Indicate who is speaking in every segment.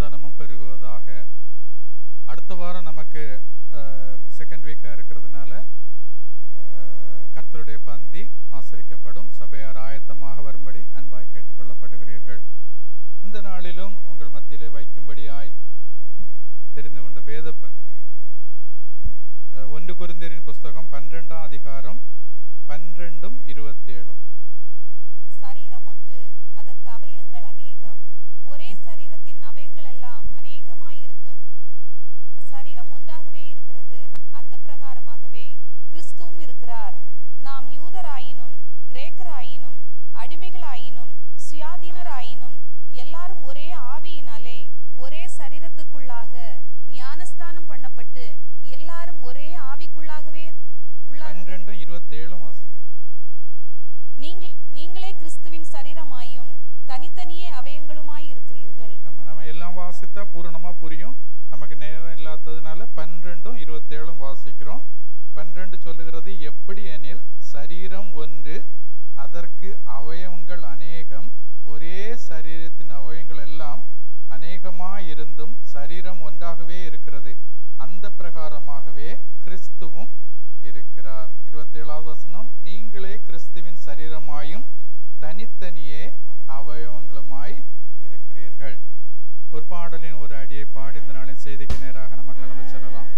Speaker 1: சமாதானமும் பெருகுவதாக அடுத்த வாரம் நமக்கு செகண்ட் வீக்காக இருக்கிறதுனால அஹ், கர்த்தருடைய பந்தி ஆசரிக்கப்படும் சபையார் ஆயத்தமாக வரும்படி அன்பாய் கேட்டுக்கொள்ளப்படுகிறீர்கள் இந்த நாளிலும் உங்கள் மத்தியிலே வைக்கும்படியாய் தெரிந்து கொண்ட வேத பகுதி அஹ், ஒன்று குருந்தியரின் புஸ்தகம் பன்னிரெண்டாம் அதிகாரம் பன்னிரெண்டும் இருபத்தேழும்
Speaker 2: சரீரம் ஒன்று அதற்கு அவயங்கள் அநேகம் ஒரே சரீரத்தின் அவயங்கள் எல்லாம் அநேகமாயிருந்தும் சரீரம் ஒன்றாகவே இருக்கிறது அந்த பிரகாரமாகவே கிறிஸ்துவும் இருக்கிறார் நாம் யூதராயினும் கிரேக்கராயினும் அடிமைகளாயினும் சுயாதீனராயினும் எல்லாரும் ஒரே ஆவியினாலே ஒரே சரீரத்துக்குள்ளாக ஞானஸ்தானம் பண்ணப்பட்டு எல்லாரும் ஒரே ஆவிக்குள்ளாகவே உள்ளாக
Speaker 1: பன்னிரெண்டும் இருபத்தேழும் வாசிங்க
Speaker 2: நீங்கள் நீங்களே கிறிஸ்துவின் சரீரமாயும் தனித்தனியே அவயங்களுமாய் இருக்கிறீர்கள்
Speaker 1: நம்ம நம்ம எல்லாம் வாசித்தா பூரணமா புரியும் நமக்கு நேரம் இல்லாததுனால பன்னிரெண்டும் இருபத்தேழும் வாசிக்கிறோம் பன்னிரெண்டு சொல்லுகிறது எப்படி எனில் சரீரம் ஒன்று அதற்கு அவயவங்கள் அநேகம் ஒரே சரீரத்தின் அவயங்கள் எல்லாம் அநேகமாயிருந்தும் சரீரம் ஒன்றாகவே இருக்கிறது அந்த பிரகாரமாகவே கிறிஸ்துவும் இருக்கிறார் இருபத்தேழாவது வசனம் நீங்களே கிறிஸ்துவின் சரீரமாயும் தனித்தனியே அவயவங்களுமாய் இருக்கிறீர்கள் ஒரு பாடலின் ஒரு அடியை பாடி இந்த நாளின் செய்திக்கு நேராக நம்ம கடந்து செல்லலாம்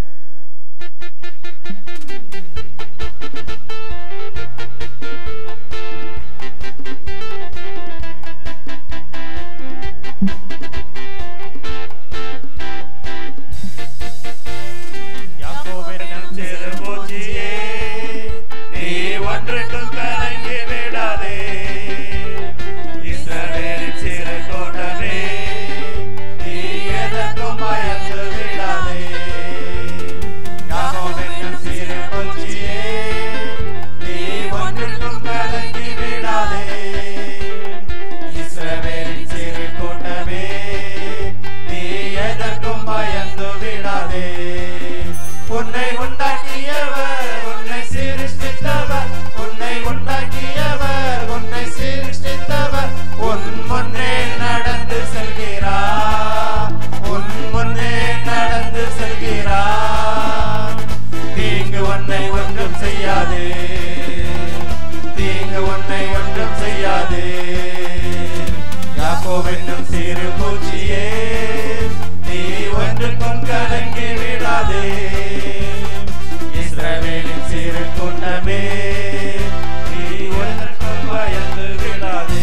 Speaker 3: யாக்கோபின் சிறுபூச்சியே, நீ ஒன்றுக்கும் கலங்கி விடாதே. இஸ்ரவேலின் சிறு கூட்டமே, நீ எதற்கும் பயந்து விடாதே. யாக்கோபின் சிறுபூச்சியே, நீ ஒன்றுக்கும் கலங்கி விடாதே. இஸ்ரவேலின் சிறு கூட்டமே, நீ எதற்கும் பயந்து விடாதே உன்னை உண்டாக்கியவர் உன்னை சிருஷ்டித்தவர் உன்னை உண்டாக்கியவர் உன்னை சிருஷ்டித்தவர் உன் முன்னே நடந்து செல்கிறார் உன் முன்னே நடந்து செல்கிறார் தீங்கு உன்னை ஒன்றும் செய்யாதே தீங்கு உன்னை ஒன்றும் செய்யாதே யாக்கோவென்னும் சிறு பூச்சியே நீ ஒன்றுக்கும் கலங்கி விடாதே இஸ்ரவேலின் சிறு கூட்டமே நீ ஒன்றுக்கும் பயந்து விடாதே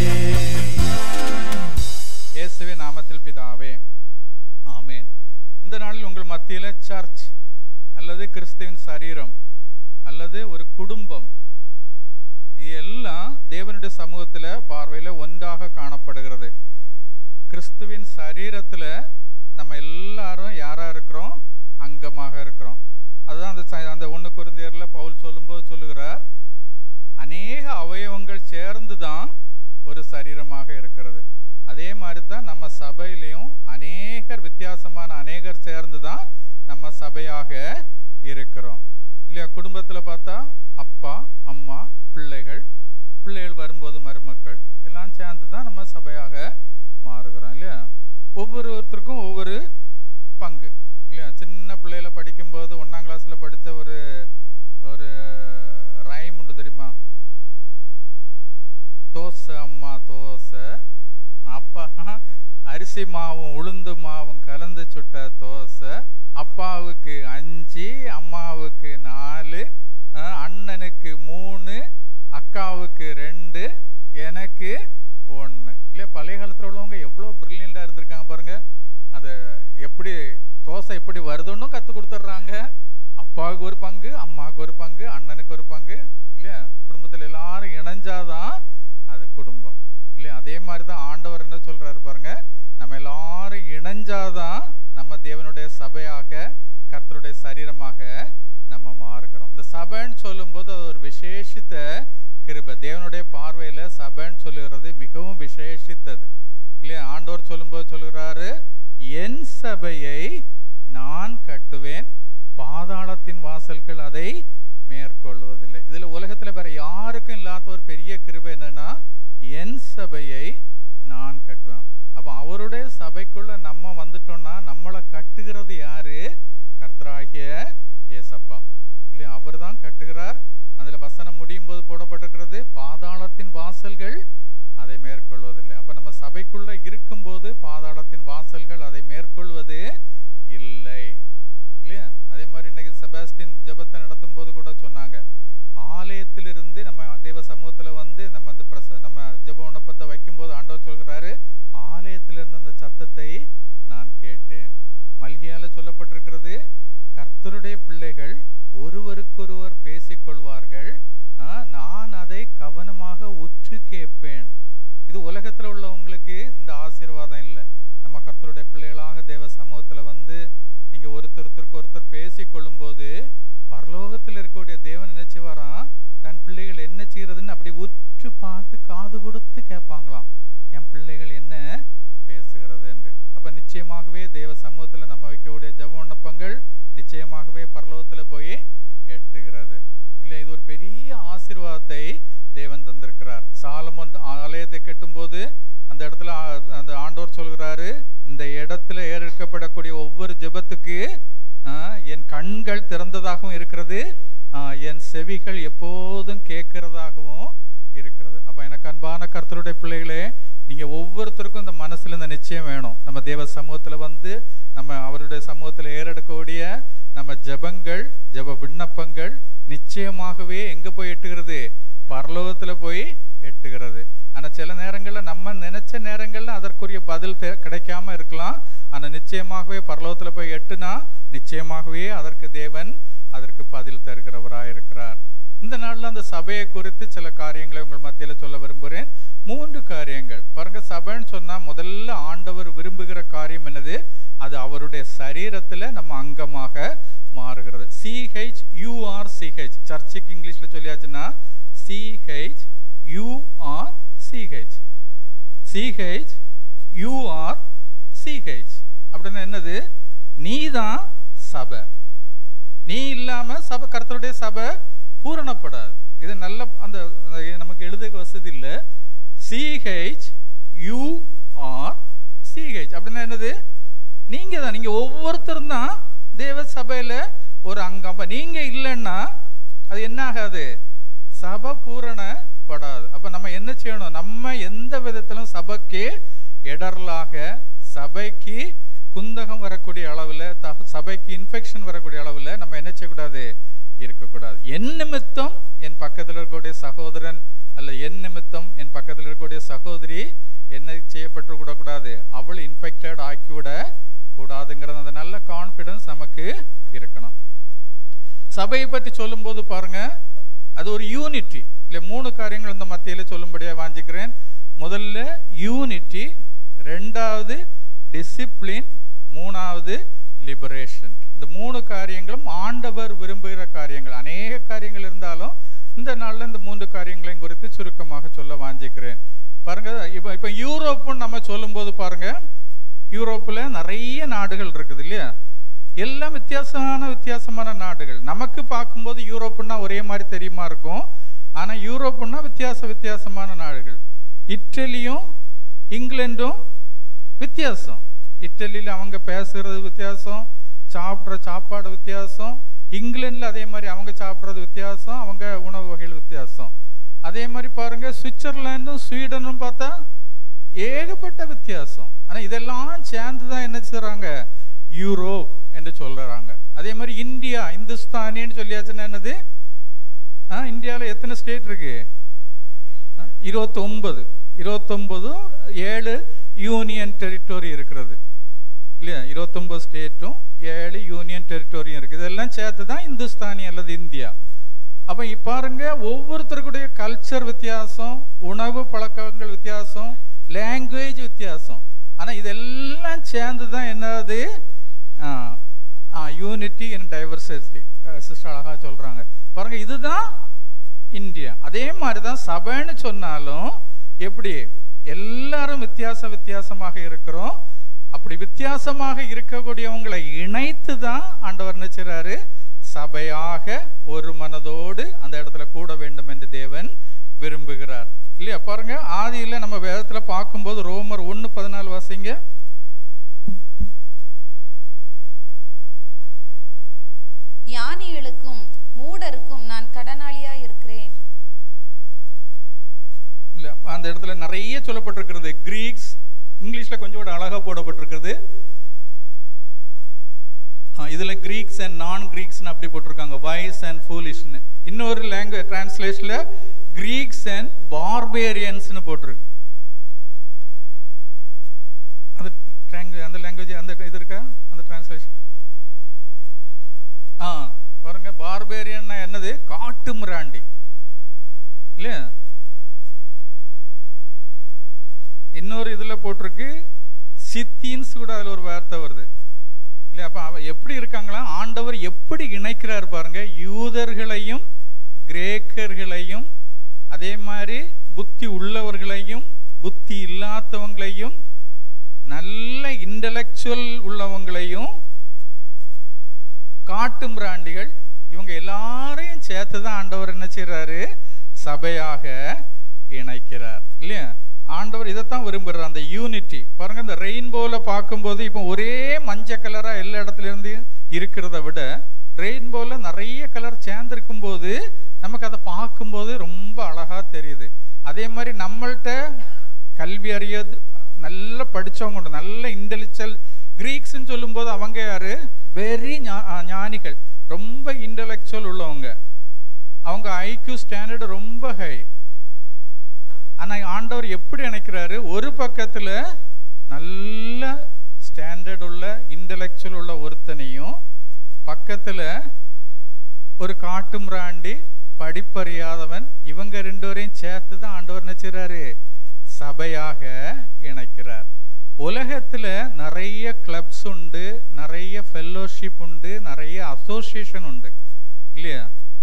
Speaker 1: இயேசுவின் நாமத்தில் பிதாவே ஆமென் இந்த நாளில் உங்கள் மத்தியில சர்ச் அல்லது கிறிஸ்துவின் சரீரம் அல்லது ஒரு குடும்பம் இது எல்லாம் தேவனுடைய சமூகத்துல பார்வையில ஒன்றாக காணப்படுகிறது கிறிஸ்துவின் சரீரத்துல நம்ம எல்லாரும் யாரா இருக்கிறோம் அங்கமாக இருக்கிறோம் அதுதான் அந்த ச- அந்த ஒண்ணு குருந்தியர்ல பவுல் சொல்லும்போது சொல்லுகிறார் அநேக அவயவங்கள் சேர்ந்து தான் ஒரு சரீரமாக இருக்கிறது அதே மாதிரி தான் நம்ம சபையிலையும் அநேகர் வித்தியாசமான அநேகர் சேர்ந்து தான் நம்ம சபையாக இருக்கிறோம் இல்லையா குடும்பத்தில் பார்த்தா அப்பா அம்மா பிள்ளைகள் பிள்ளைகள் வரும்போது மருமக்கள் எல்லாம் சேர்ந்து தான் நம்ம சபையாக மாறுகிறோம் இல்லையா ஒவ்வொருத்தருக்கும் ஒவ்வொரு பங்கு இல்லையா சின்ன பிள்ளையில படிக்கும்போது ஒன்றாம் கிளாஸில் படித்த ஒரு ஒரு ரைம் உண்டு தெரியுமா தோசை அம்மா தோசை அப்பா அரிசி மாவும் உளுந்து மாவும் கலந்து சுட்ட தோசை அப்பாவுக்கு அஞ்சு அம்மாவுக்கு நாலு அஹ், அண்ணனுக்கு மூணு அக்காவுக்கு ரெண்டு எனக்கு ஒன்று இல்லையா பழைய காலத்தில் உள்ளவங்க எவ்வளோ ப்ரில்லியண்டாக இருந்திருக்காங்க பாருங்க அதை எப்படி தோசை எப்படி வருதுன்னு கற்றுக் கொடுத்துட்றாங்க அப்பாவுக்கு ஒரு பங்கு அம்மாவுக்கு ஒரு பங்கு அண்ணனுக்கு ஒரு பங்கு இல்லையா குடும்பத்தில் எல்லாரும் இணைஞ்சாதான் அது குடும்பம் இல்லையா அதே மாதிரி தான் ஆண்டவர் என்ன சொல்றாரு பாருங்க நம்ம எல்லாரும் இணைஞ்சாதான் நம்ம தேவனுடைய சபையாக கர்த்தருடைய சரீரமாக நம்ம மாறுகிறோம் இந்த சபைன்னு சொல்லும்போது அது ஒரு விசேஷித்த கிருபை தேவனுடைய பார்வையில சபைன்னு சொல்லுகிறது மிகவும் விசேஷித்தது இல்லையா ஆண்டவர் சொல்லும்போது சொல்லுகிறாரு என் சபையை நான் கட்டுவேன் பாதாளத்தின் வாசல்கள் அதை மேற்கொள்வதில்லை இதுல உலகத்துல வேற யாருக்கும் இல்லாத ஒரு பெரிய கிருபை என்னன்னா என் சபையை நான் கட்டுவேன் அப்போ அவருடைய சபைக்குள்ள நம்ம வந்துட்டோம்னா நம்மளை கட்டுகிறது யாரு கர்த்தராகிய ஏசப்பா இல்லையா அவர் தான் கட்டுகிறார் அதில் வசனம் முடியும் போது போடப்பட்டிருக்கிறது பாதாளத்தின் வாசல்கள் அதை மேற்கொள்வதில்லை அப்போ நம்ம சபைக்குள்ள இருக்கும்போது பாதாளத்தின் வாசல்கள் அதை மேற்கொள்வது இல்லை இல்லையா அதே மாதிரி இன்னைக்கு செபாஸ்டின் ஜெபத்தை நடத்தும் போது கூட சொன்னாங்க ஆலயத்திலிருந்து நம்ம தேவ சமூகத்துல வந்து நம்ம அந்த பிரச நம்ம ஜெப விண்ணப்பத்தை வைக்கும்போது ஆண்டவர் சொல்கிறாரு ஆலயத்திலிருந்து அந்த சத்தத்தை நான் கேட்டேன் மல்கியால சொல்லப்பட்டிருக்கிறது கர்த்தருடைய பிள்ளைகள் ஒருவருக்கொருவர் பேசிக்கொள்வார்கள் ஆ, நான் அதை கவனமாக உற்று கேட்பேன் இது உலகத்துல உள்ளவங்களுக்கு இந்த ஆசீர்வாதம் இல்லை நம்ம கர்த்தருடைய பிள்ளைகளாக தேவ சமூகத்துல வந்து நீங்க ஒருத்தர் ஒருத்தருக்கு ஒருத்தர் பேசிக் கொள்ளும்போது பரலோகத்தில் இருக்கக்கூடிய தேவன் நினைச்சு வரான் தன் பிள்ளைகள் என்ன செய்யறதுன்னு அப்படி உற்று பார்த்து காது கொடுத்து கேட்பாங்களாம் என் பிள்ளைகள் என்ன பேசுகிறது என்று அப்ப நிச்சயமாகவே தேவ சமூகத்துல நம்ம வைக்கக்கூடிய ஜெப விண்ணப்பங்கள் நிச்சயமாகவே பரலோகத்துல போய் எட்டுகிறது இல்லை இது ஒரு பெரிய ஆசீர்வாதத்தை தேவன் தந்திருக்கிறார் சாலமோன் ஆலயத்தை கட்டும்போது அந்த இடத்துல ஆ- அந்த ஆண்டவர் சொல்கிறாரு இந்த இடத்துல ஏறெடுக்கப்படக்கூடிய ஒவ்வொரு ஜெபத்துக்கு ஆ, என் கண்கள் திறந்ததாகவும் இருக்கிறது ஆ, என் செவிகள் எப்போதும் கேட்கிறதாகவும் இருக்கிறது அப்ப எனக்கு அன்பான கர்த்தருடைய பிள்ளைகளே நீங்க ஒவ்வொருத்தருக்கும் இந்த மனசுல இந்த நிச்சயம் வேணும் நம்ம தேவ சமூகத்துல வந்து நம்ம அவருடைய சமூகத்துல ஏறெடுக்கக்கூடிய நம்ம ஜெபங்கள் ஜெப விண்ணப்பங்கள் நிச்சயமாகவே எங்க போய் எட்டுகிறது பரலோகத்துல போய் எட்டுகிறது ஆனா சில நேரங்கள்ல நம்ம நினைச்ச நேரங்கள்ல அதற்குரிய பதில் தெ- கிடைக்காம இருக்கலாம் ஆனா நிச்சயமாகவே பரலோகத்துல போய் எட்டுனா நிச்சயமாகவே அதற்கு தேவன் அதற்கு பதில் தருகிறவராய் இருக்கிறார் இந்த நாள்ல அந்த சபையை குறித்து சில காரியங்களை உங்கள் மத்தியில சொல்ல விரும்புகிறேன் மூன்று காரியங்கள் பாருங்க சபைன்னு சொன்னா முதல்ல ஆண்டவர் விரும்புகிற காரியம் என்னது அது அவருடைய சரீரத்துல நம்ம அங்கமாக மாறுகிறது சிஹெச் யூஆர் சிஹெச் சர்ச்சுக்கு இங்கிலீஷ்ல சொல்லியாச்சுன்னா C H U R C H C H U R C H அப்படின்னா என்னது நீதான் சபை நீ இல்லாம சபை கர்த்தருடைய சபை பூரணப்படாது இது நல்ல அந்த அந்த நமக்கு எழுத வசதி இல்லை சிஹெச் யூஆர் சிஹெச் அப்படின்னா என்னது நீங்க தான் நீங்க ஒவ்வொருத்தரும் தான் தேவ சபையில ஒரு அங்கம் அப்ப நீங்க இல்லைன்னா அது என்ன ஆகாது சபை பூரணப்படாது அப்ப நம்ம என்ன செய்யணும் நம்ம எந்த விதத்திலும் சபைக்கு இடரலாக சபைக்கு குந்தகம் வரக்கூடிய அளவுல த- சபைக்கு இன்ஃபெக்ஷன் வரக்கூடிய அளவுல நம்ம என்ன செய்யக்கூடாது இருக்கக்கூடாது என் நிமித்தம் என் பக்கத்தில் இருக்கக்கூடிய சகோதரன் அல்ல என் நிமித்தம் என் பக்கத்தில் இருக்கக்கூடிய சகோதரி என்ன செய்யப்பட்டு கூடாது அவள் இன்ஃபெக்டட் ஆக்கிவிட கூடாதுங்கிறது அந்த நல்ல கான்ஃபிடன்ஸ் நமக்கு இருக்கணும் சபையை பற்றி சொல்லும்போது பாருங்க அது ஒரு யூனிட்டி இல்லை மூணு காரியங்கள் இந்த மத்தியில சொல்லும்படியாக வாஞ்சிக்கிறேன் முதல்ல யூனிட்டி ரெண்டாவது டிசிப்ளின் மூணாவது லிபரேஷன் இந்த மூணு காரியங்களும் ஆண்டவர் விரும்புகிற காரியங்கள் அநேக காரியங்கள் இருந்தாலும் இந்த நாள்ல இந்த மூன்று காரியங்களையும் குறித்து சுருக்கமாக சொல்ல வாஞ்சிக்கிறேன் பாருங்க இப்போ இப்போ யூரோப்புன்னு நம்ம சொல்லும்போது பாருங்க யூரோப்பில் நிறைய நாடுகள் இருக்குது இல்லையா எல்லாம் வித்தியாசமான வித்தியாசமான நாடுகள் நமக்கு பார்க்கும்போது யூரோப்புன்னா ஒரே மாதிரி தெரியுமா இருக்கும் ஆனா யூரோப்புன்னா வித்தியாச வித்தியாசமான நாடுகள் இட்டலியும் இங்கிலாண்டும் வித்தியாசம் இட்டலியில் அவங்க பேசுறது வித்தியாசம் சாப்பிட்ற சாப்பாடு வித்தியாசம் இங்கிலாந்துல அதே மாதிரி அவங்க சாப்பிட்றது வித்தியாசம் அவங்க உணவு வகைகள் வித்தியாசம் அதே மாதிரி பாருங்க சுவிட்சர்லாண்டும் ஸ்வீடனும் பார்த்தா ஏகப்பட்ட வித்தியாசம் ஆனா இதெல்லாம் சேர்ந்து தான் என்ன செய்றாங்க யூரோப் என்று சொல்றாங்க அதே மாதிரி இந்தியா இந்துஸ்தானின்னு சொல்லியாச்சுன்னா என்னது ஆ, இந்தியால எத்தனை ஸ்டேட் இருக்கு இருபத்தொன்பது இருபத்தொன்பதும் ஏழு யூனியன் டெரிட்டோரி இருக்கிறது இல்லையா இருபத்தொன்பது ஸ்டேட்டும் ஏழு யூனியன் டெரிட்டோரியும் இருக்குது இதெல்லாம் சேர்த்து தான் இந்துஸ்தானி அல்லது இந்தியா அப்போ இப்போ பாருங்க ஒவ்வொருத்தருக்குடைய கல்ச்சர் வித்தியாசம் உணவு பழக்கங்கள் வித்தியாசம் லாங்குவேஜ் வித்தியாசம் ஆனால் இதெல்லாம் சேர்ந்து தான் என்னது யூனிட்டி அண்ட் டைவர்சிட்டி சிஸ்டர் அழகாக சொல்கிறாங்க பாருங்க இதுதான் இந்தியா அதே மாதிரி தான் சபைன்னு சொன்னாலும் எப்படி எல்லாரும் வித்தியாச வித்தியாசமாக இருக்கிறோம் அப்படி வித்தியாசமாக இருக்கக்கூடியவங்களை இணைத்து தான் ஆண்டவர் நினைச்சாரு சபையாக ஒரு மனதோடு அந்த இடத்துல கூட வேண்டும் என்று தேவன் விரும்புகிறார் இல்லையா பாருங்க ஆதியில நம்ம வேதத்துல பார்க்கும்போது ரோமர் ஒன்று பதினாலு வாசிங்க
Speaker 2: ஞானிகளுக்கும் மூடருக்கும் நான் கடனாளியாய் இருக்கிறேன்
Speaker 1: இல்ல அந்த இடத்துல நிறைய சொல்லப்பட்டிருக்கிறது கிரீக்ஸ் இங்கிலீஷ்ல கொஞ்சம் கூட அழகா போடப்பட்டிருக்கிறது ஆ, இதுல கிரீக்ஸ் அண்ட் நான் கிரீக்ஸ்னு அப்படி போட்டிருக்காங்க வைஸ் அண்ட் ஃபூலிஷ்னு இன்னொரு லாங்குவேஜ் டிரான்ஸ்லேஷன்ல கிரீக்ஸ் அண்ட் பார்பேரியன்ஸ்னு போட்டிருக்கு அந்த language- அந்த லாங்குவேஜ் அந்த இது இருக்கா அந்த டிரான்ஸ்லேஷன் ஆ பாருங்க பார்பேரியன்னா என்னது காட்டு மிராண்டி இல்லையா இன்னொரு இதுல போட்டிருக்கு சித்தின்ஸ் கூட அதுல ஒரு வார்த்தை வருது இல்லையா அப்ப அவ எப்படி இருக்காங்களா ஆண்டவர் எப்படி இணைக்கிறார் பாருங்க யூதர்களையும் கிரேக்கர்களையும் அதே மாதிரி புத்தி உள்ளவர்களையும் புத்தி இல்லாதவங்களையும் நல்ல இன்டலெக்சுவல் உள்ளவங்களையும் காட்டு மிராண்டிகள் இவங்க எல்லாரையும் சேர்த்து தான் ஆண்டவர் என்ன செய்றாரு சபையாக இணைக்கிறார் இல்லையா ஆண்டவர் இதைத்தான் விரும்புறார் அந்த யூனிட்டி பாருங்க இந்த ரெயின்போல பார்க்கும்போது இப்போ ஒரே மஞ்சள் கலரா எல்லா இடத்துல இருந்து இருக்கிறத விட ரெயின்போல நிறைய கலர் சேர்ந்திருக்கும் போது நமக்கு அதை பார்க்கும்போது ரொம்ப அழகா தெரியுது அதே மாதிரி நம்மள்ட்ட கல்வி அறியது நல்ல படிச்சவங்க உண்டு நல்ல இன்டெலிஜுவல் கிரீக்ஸ்ன்னு சொல்லும்போது அவங்க யாரு வெரி ஞானிகள் ரொம்ப இன்டெலெக்சுவல் உள்ளவங்க அவங்க ஐக்யூ ஸ்டாண்டர்டு ரொம்ப ஹை ஆனா ஆண்டவர் எப்படி நினைக்கிறாரு ஒரு பக்கத்துல நல்ல ஸ்டாண்டர்ட் உள்ள இன்டெலெக்சுவல் உள்ள ஒருத்தனையும் பக்கத்துல ஒரு காட்டு மிராண்டி படிப்பறியாதவன் இவங்க ரெண்டு பேரையும் சேர்த்து தான் ஆண்டவர் நினைச்சுறாரு சபையாக இணைக்கிறார் உலகத்துல நிறைய கிளப்ஸ் உண்டு நிறைய ஃபெல்லோஷிப் உண்டு நிறைய அசோசியேஷன் உண்டு இல்லையா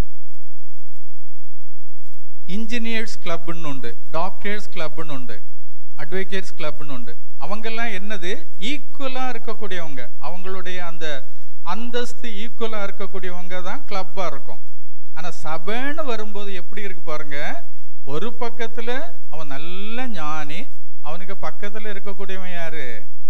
Speaker 1: இன்ஜினியர்ஸ் கிளப்னு உண்டு டாக்டர்ஸ் கிளப்னு உண்டு அட்வொகேட்ஸ் கிளப்னு உண்டு அவங்கெல்லாம் என்னது ஈக்குவலா இருக்கக்கூடியவங்க அவங்களுடைய அந்த அந்தஸ்து ஈக்குவலா இருக்கக்கூடியவங்க தான் கிளப்பா இருக்கும் ஆனா சபைன்னு வரும்போது எப்படி இருக்கு பாருங்க ஒரு பக்கத்துல அவன் நல்ல ஞானி அவனுக்கு பக்கத்துல இருக்கக்கூடியவன் யாரு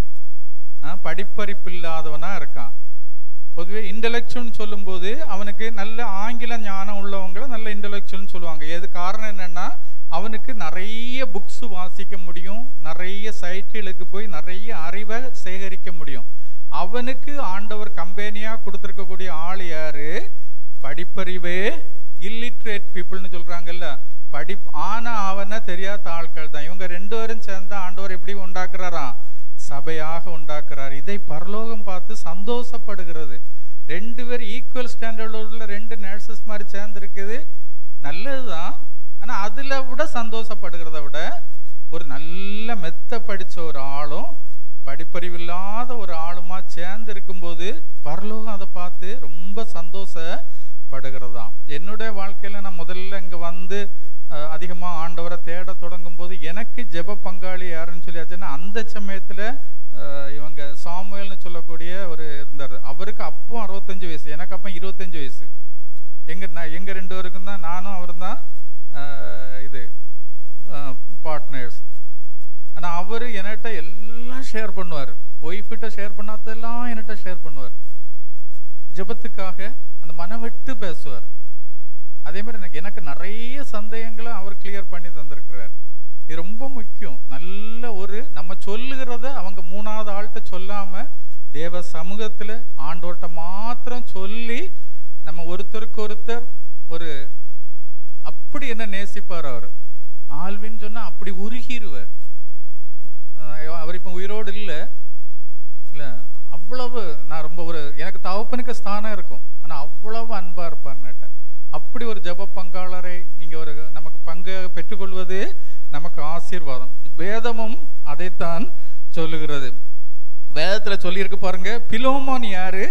Speaker 1: ஆ, படிப்பறிப்பு இல்லாதவனா இருக்கான் பொதுவே இன்டலெக்சுவல்னு சொல்லும்போது அவனுக்கு நல்ல ஆங்கில ஞானம் உள்ளவங்கள நல்ல இன்டலெக்சுவல்னு சொல்லுவாங்க எது காரணம் என்னன்னா அவனுக்கு நிறைய புக்ஸ் வாசிக்க முடியும் நிறைய சைட்டுகளுக்கு போய் நிறைய அறிவை சேகரிக்க முடியும் அவனுக்கு ஆண்டவர் கம்பெனியா கொடுத்துருக்கக்கூடிய ஆள் யாரு படிப்பறிவே இல்லிட்ரேட் பீப்புள்னு சொல்றாங்கல்ல படி ஆனா அவன தெரியாத ஆட்கள் தான் இவங்க ரெண்டு பேரும் சேர்ந்து ஆண்டவர் எப்படி உண்டாக்குறாராம் சபையாக உண்டாக்குறார் இதை பரலோகம் பார்த்து சந்தோஷப்படுகிறது ரெண்டு பேர் ஈக்குவல் ஸ்டாண்டர்ட்ல உள்ள ரெண்டு நர்சஸ் மாதிரி சேர்ந்துருக்குது நல்லதுதான் ஆனா அதுல விட சந்தோஷப்படுகிறத விட ஒரு நல்ல மெத்த படிச்ச ஒரு ஆளும் படிப்பறிவில்லாத ஒரு ஆளுமா சேர்ந்து இருக்கும்போது பரலோகம் அதை பார்த்து ரொம்ப சந்தோஷப்படுகிறதாம் என்னுடைய வாழ்க்கையில நான் முதல்ல இங்க வந்து அஹ், அதிகமா ஆண்டவரை தேட தொடங்கும் போது எனக்கு ஜெப பங்காளி யாருன்னு சொல்லியாச்சுன்னா அந்த சமயத்துல அஹ், இவங்க சாமுவேல்னு சொல்லக்கூடிய ஒரு இருந்தார் அவருக்கு அப்போ அறுபத்தஞ்சு வயசு எனக்கு அப்போ இருபத்தஞ்சு வயசு எங்க நான் எங்க ரெண்டு பேருக்கும் தான் நானும் அவரும் தான் இது பார்ட்னர்ஸ் ஆனா அவரு என்கிட்ட எல்லாம் ஷேர் பண்ணுவார் ஒய்ஃபிட்ட ஷேர் பண்ணாததெல்லாம் என்கிட்ட ஷேர் பண்ணுவார் ஜெபத்துக்காக அந்த மனம் விட்டு பேசுவார் அதே மாதிரி எனக்கு எனக்கு நிறைய சந்தேகங்களை அவர் கிளியர் பண்ணி தந்திருக்கிறார் இது ரொம்ப முக்கியம் நல்ல ஒரு நம்ம சொல்லுகிறத அவங்க மூணாவது ஆள்கிட்ட சொல்லாம தேவ சமூகத்துல ஆண்டவர்கிட்ட மாத்திரம் சொல்லி நம்ம ஒருத்தருக்கு ஒருத்தர் ஒரு அப்படி என்ன நேசிப்பார் அவர் ஆல்வின்னு சொன்னா அப்படி உருகிருவார் அஹ் அவர் இப்போ உயிரோடு இல்லை இல்லை அவ்வளவு நான் ரொம்ப ஒரு எனக்கு தகப்பனுக்கு ஸ்தானம் இருக்கும் ஆனா அவ்வளவு அன்பா இருப்பார் நேட்ட அப்படி ஒரு ஜெப பங்காளரை நீங்க ஒரு நமக்கு பங்கு பெற்றுக்கொள்வது நமக்கு ஆசீர்வாதம் வேதமும் அதைத்தான் சொல்லுகிறது வேதத்துல சொல்லியிருக்கு பாருங்க பிலோமோன் யாரு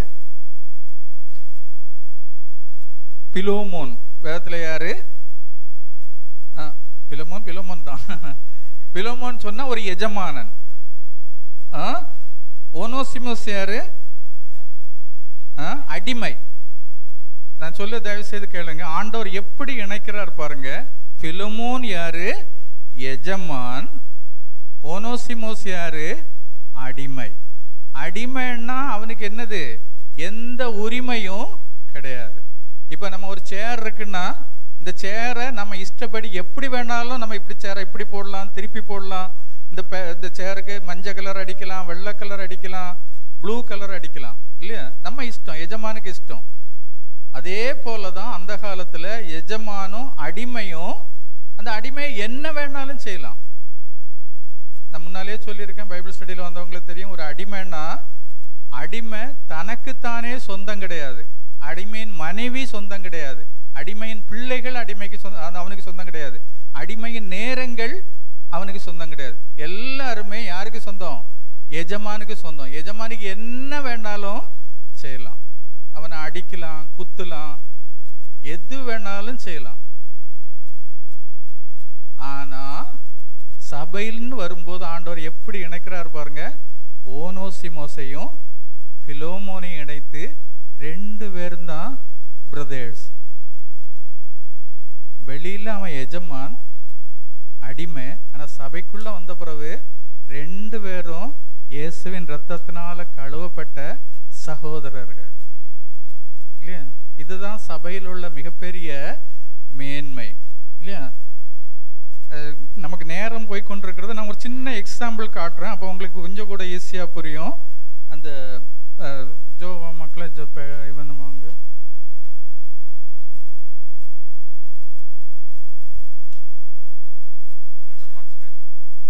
Speaker 1: பிலோமோன் வேதத்துல யாரு ஆ, பிலோமோன் பிலோமோன் தான் பிலோமோன் சொன்னா ஒரு எஜமானன் ஆ, ஓனோசிமோஸ் யாரு ஆ, அடிமை நான் சொல்ல தயவு செய்து கேளுங்க ஆண்டவர் எப்படி இணைக்கிறார் பாருங்க பிலமோன் யாரு எஜமான் ஓனோசிமோஸ் யாரு அடிமை அடிமைன்னா அவனுக்கு என்னது எந்த உரிமையும் கிடையாது இப்போ நம்ம ஒரு சேர் இருக்குன்னா இந்த சேரை நம்ம இஷ்டப்படி எப்படி வேணாலும் நம்ம இப்படி சேரை இப்படி போடலாம் திருப்பி போடலாம் இந்த பே- இந்த சேருக்கு மஞ்சள் கலர் அடிக்கலாம் வெள்ளை கலர் அடிக்கலாம் ப்ளூ கலர் அடிக்கலாம் இல்லையா நம்ம இஷ்டம் எஜமானுக்கு இஷ்டம் அதே போல தான் அந்த காலத்துல எஜமானும் அடிமையும் அந்த அடிமை என்ன வேணாலும் செய்யலாம் நான் முன்னாலே சொல்லியிருக்கேன் பைபிள் ஸ்டடியில் வந்தவங்களுக்கு தெரியும் ஒரு அடிமைன்னா அடிமை தனக்குத்தானே சொந்தம் கிடையாது அடிமையின் மனைவி சொந்தம் கிடையாது அடிமையின் பிள்ளைகள் அடிமைக்கு சொந்தம் அது அவனுக்கு சொந்தம் கிடையாது அடிமையின் நேரங்கள் அவனுக்கு சொந்தம் கிடையாது எல்லாருமே யாருக்கு சொந்தம் எஜமானுக்கு சொந்தம் எஜமானுக்கு என்ன வேணாலும் செய்யலாம் அவனை அடிக்கலாம் குத்தலாம் எது வேணாலும் செய்யலாம் ஆனா சபையில்னு வரும்போது ஆண்டவர் எப்படி இணைக்கிறார் பாருங்க ஓனோசிமோசையும் பிலோமோனையும் இணைத்து ரெண்டு பேரும் தான் பிரதர்ஸ் வெளியில அவன் எஜமான் அடிமை ஆனா சபைக்குள்ள வந்த பிறகு ரெண்டு பேரும் இயேசுவின் ரத்தத்தினால கழுவப்பட்ட சகோதரர்கள் இல்லையா இதுதான் சபையில் உள்ள மிகப்பெரிய மேன்மை இல்லையா அஹ் நமக்கு நேரம் போய் கொண்டிருக்கிறது நான் ஒரு சின்ன எக்ஸாம்பிள் காட்டுறேன் அப்போ உங்களுக்கு கொஞ்சம் கூட ஈஸியாக புரியும் அந்த அஹ், ஜோ மக்களை ஜோ பே- இவன் வாங்க சின்ன demonstration.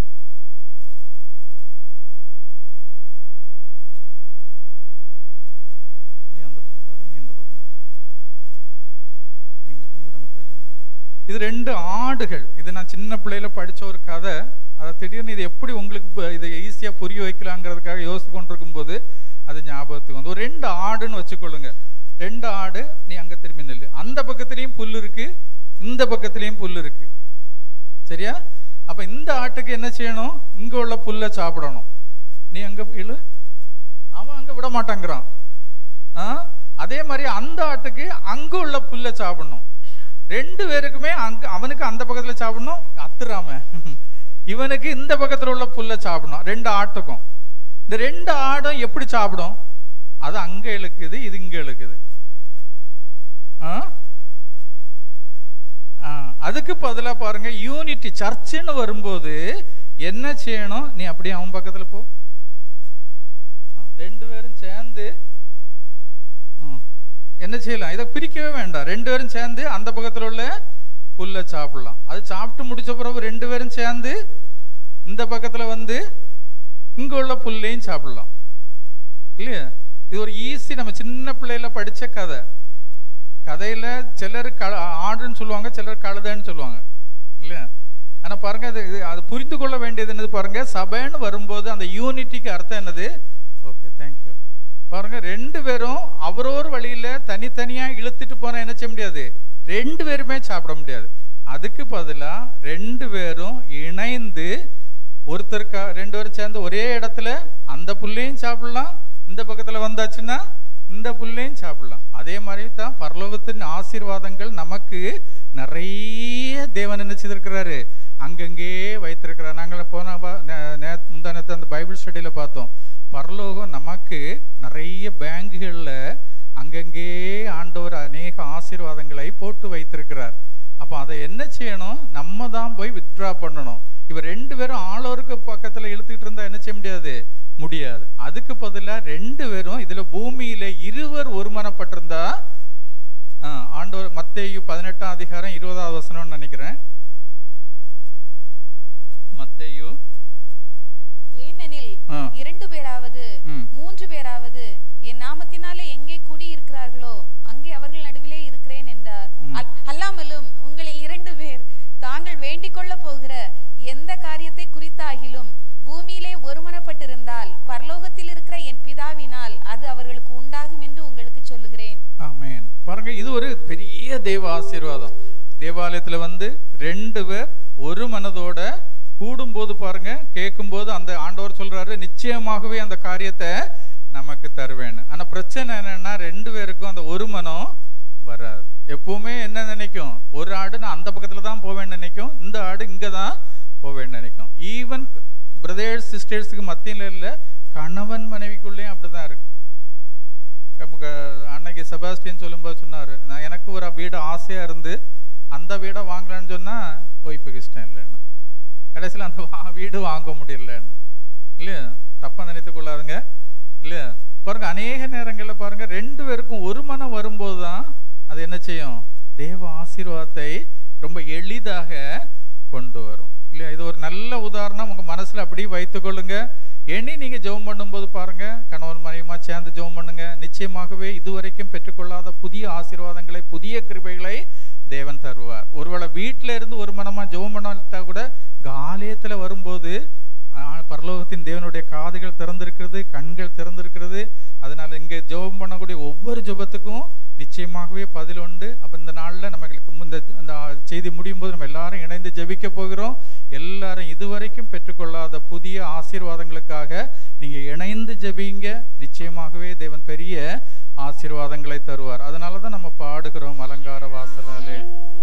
Speaker 1: நீ அந்த பக்கம் பாரு நீ இந்த பக்கம் பாரு நீங்க கொஞ்சம் நம்ம தள்ளி நின்னு பாரு. இது ரெண்டு ஆடுகள் இது நான் சின்ன பிள்ளையில படிச்ச ஒரு கதை அதை திடீர்னு இது எப்படி உங்களுக்கு ப- இதை ஈஸியா புரிய வைக்கலாங்கிறதுக்காக யோசித்து கொண்டிருக்கும் போது அது ஞாபகத்துக்கு வந்து ஒரு ரெண்டு ஆடுன்னு வச்சுக்கொள்ளுங்க ரெண்டு ஆடு நீ அங்க திரும்பி நில்லு அந்த பக்கத்துலயும் புல் இருக்கு இந்த பக்கத்துலயும் புல் இருக்கு சரியா அப்ப இந்த ஆட்டுக்கு என்ன செய்யணும் இங்க உள்ள புல்லை சாப்பிடணும் நீ அங்க இழு அவன் அங்க விட மாட்டாங்கிறான் ஆ? அதே மாதிரி அந்த ஆட்டுக்கு அங்க உள்ள புல்லை சாப்பிடணும் ரெண்டு பேருக்குமே அங்க அவனுக்கு அந்த பக்கத்துல சாப்பிடணும் அத்துறாம இவனுக்கு இந்த பக்கத்துல உள்ள புல்லை சாப்பிடணும் ரெண்டு ஆட்டுக்கும் இந்த ரெண்டு ஆடும் எப்படி சாப்பிடும் அது அங்க இழுக்குது இது இங்க இழுக்குது ஆ? ஆ, அதுக்கு பதிலா பாருங்க யூனிட்டி சர்ச்சுன்னு வரும்போது என்ன செய்யணும் நீ அப்படியே அவன் பக்கத்துல போ ஆ, ரெண்டு பேரும் சேர்ந்து ஆ, என்ன செய்யலாம் இதை பிரிக்கவே வேண்டாம் ரெண்டு பேரும் சேர்ந்து அந்த பக்கத்துல உள்ள புல்லை சாப்பிடலாம் அது சாப்பிட்டு முடிச்ச பிறகு ரெண்டு பேரும் சேர்ந்து இந்த பக்கத்துல வந்து இங்க உள்ள புல்லையும் சாப்பிடலாம் இல்லையா இது ஒரு ஈஸி நம்ம சின்ன பிள்ளையில படிச்ச கதை கதையில சிலர் க ஆடுன்னு சொல்லுவாங்க சிலர் கழுதைன்னு சொல்லுவாங்க இல்லையா ஆனா பாருங்க அது இது அது புரிந்து கொள்ள வேண்டியது என்னது பாருங்க சபைன்னு வரும்போது அந்த யூனிட்டிக்கு அர்த்தம் என்னது ஓகே தேங்க்யூ பாருங்க ரெண்டு பேரும் அவரோர் வழியில தனித்தனியா இழுத்துட்டு போனா என்ன செய்ய முடியாது ரெண்டு பேருமே சாப்பிட முடியாது அதுக்கு பதிலா ரெண்டு பேரும் இணைந்து ஒருத்தருக்கா ரெண்டு பேரும் சேர்ந்து ஒரே இடத்துல அந்த புல்லையும் சாப்பிடலாம் இந்த பக்கத்துல வந்தாச்சுன்னா இந்த புல்லையும் சாப்பிடலாம் அதே மாதிரி தான் பரலோகத்தின் ஆசீர்வாதங்கள் நமக்கு நிறைய தேவன் என்ன செய்திருக்கிறாரு அங்கங்கே வைத்திருக்கிறார் நாங்கள் போன வா- நே- நே- முந்தா நேத்து அந்த பைபிள் ஸ்டடியில் பார்த்தோம் பரலோகம் நமக்கு நிறைய பேங்குகளில் அங்கங்கே ஆண்டவர் அநேக ஆசீர்வாதங்களை போட்டு வைத்திருக்கிறார் அப்போ அதை என்ன செய்யணும் நம்ம தான் போய் வித்ட்ரா பண்ணணும் இவர் ரெண்டு பேரும் ஆளோருக்கு பக்கத்துல இழுத்துக்கிட்டு இருந்தா என்ன செய்ய முடியாது முடியாது அதுக்கு பதிலா ரெண்டு பேரும் இதுல பூமியில இருவர் ஒருமனப்பட்டிருந்தா ஆ, ஆண்டவர் மத்தேயு பதினெட்டாம் அதிகாரம் இருபதாவது வசனம்னு நினைக்கிறேன் மத்தேயு
Speaker 2: ஏனெனில்
Speaker 1: ஆ.
Speaker 2: இரண்டு பேராவது
Speaker 1: ம்.
Speaker 2: மூன்று பேராவது என் நாமத்தினாலே எங்கே கூடியிருக்கிறார்களோ அங்கே அவர்கள் நடுவிலே இருக்கிறேன் என்றார்
Speaker 1: ம்.
Speaker 2: அல்- அல்லாமலும் உங்களில் இரண்டு பேர் தாங்கள் வேண்டிக் கொள்ளப் போகிற எந்த காரியத்தை குறித்தாகிலும் பூமியிலே ஒருமனப்பட்டிருந்தால் பரலோகத்தில் இருக்கிற என் பிதாவினால் அது அவர்களுக்கு உண்டாகும் என்று உங்களுக்கு சொல்லுகிறேன்
Speaker 1: ஆமென் பாருங்க இது ஒரு பெரிய தேவ ஆசீர்வாதம் தேவாலயத்துல வந்து ரெண்டு பேர் ஒரு மனதோட கூடும்போது பாருங்க கேட்கும்போது அந்த ஆண்டவர் சொல்றாரு நிச்சயமாகவே அந்த காரியத்தை நமக்கு தருவேன்னு ஆனா பிரச்சனை என்னன்னா ரெண்டு பேருக்கும் அந்த ஒரு மனம் வராது எப்பவுமே என்ன நினைக்கும் ஒரு ஆடு நான் அந்த பக்கத்துல தான் போவேன்னு நினைக்கும் இந்த ஆடு இங்க தான் போவேன்னு நினைக்கும் ஈவன் பிரதர்ஸ் சிஸ்டர்ஸுக்கு மத்தியில் இல்லை கணவன் மனைவிக்குள்ளேயும் அப்படிதான் இருக்கு நமக்கு அன்னைக்கு செபாஸ்டியன் சொல்லும்போது சொன்னார் நான் எனக்கு ஒரு வீடு ஆசையாக இருந்து அந்த வீடை வாங்கலான்னு சொன்னால் ஒய்ஃபுக்கு இஷ்டம் இல்லைன்னு கடைசியில் அந்த வா- வீடு வாங்க முடியலன்னு இல்லையா தப்பாக நினைத்து கொள்ளாதுங்க இல்லையா பாருங்க அநேக நேரங்களில் பாருங்க ரெண்டு பேருக்கும் ஒரு மனம் வரும்போது தான் அது என்ன செய்யும் தேவ ஆசீர்வாதத்தை ரொம்ப எளிதாக கொண்டு வரும் இல்லையா இது ஒரு நல்ல உதாரணம் உங்க மனசுல அப்படியே வைத்துக்கொள்ளுங்க எண்ணி நீங்க ஜெபம் பண்ணும்போது பாருங்க கணவன் மனைவிமா சேர்ந்து ஜெபம் பண்ணுங்க நிச்சயமாகவே இதுவரைக்கும் பெற்றுக்கொள்ளாத புதிய ஆசீர்வாதங்களை புதிய கிருபைகளை தேவன் தருவார் ஒருவேளை வீட்டில இருந்து ஒரு மனமா ஜெபம் பண்ணாட்டா கூட காலியத்துல வரும்போது ஆ, பரலோகத்தின் தேவனுடைய காதுகள் திறந்திருக்கிறது கண்கள் திறந்திருக்கிறது அதனால இங்க ஜெபம் பண்ணக்கூடிய ஒவ்வொரு ஜெபத்துக்கும் நிச்சயமாகவே பதில் உண்டு அப்ப இந்த நாள்ல நமக்கு இந்த இந்த செய்தி முடியும் போது நம்ம எல்லாரும் இணைந்து ஜெபிக்க போகிறோம் எல்லாரும் இதுவரைக்கும் பெற்றுக்கொள்ளாத புதிய ஆசீர்வாதங்களுக்காக நீங்க இணைந்து ஜெபிங்க நிச்சயமாகவே தேவன் பெரிய ஆசீர்வாதங்களை தருவார் அதனால தான் நம்ம பாடுகிறோம் அலங்கார வாசலாலே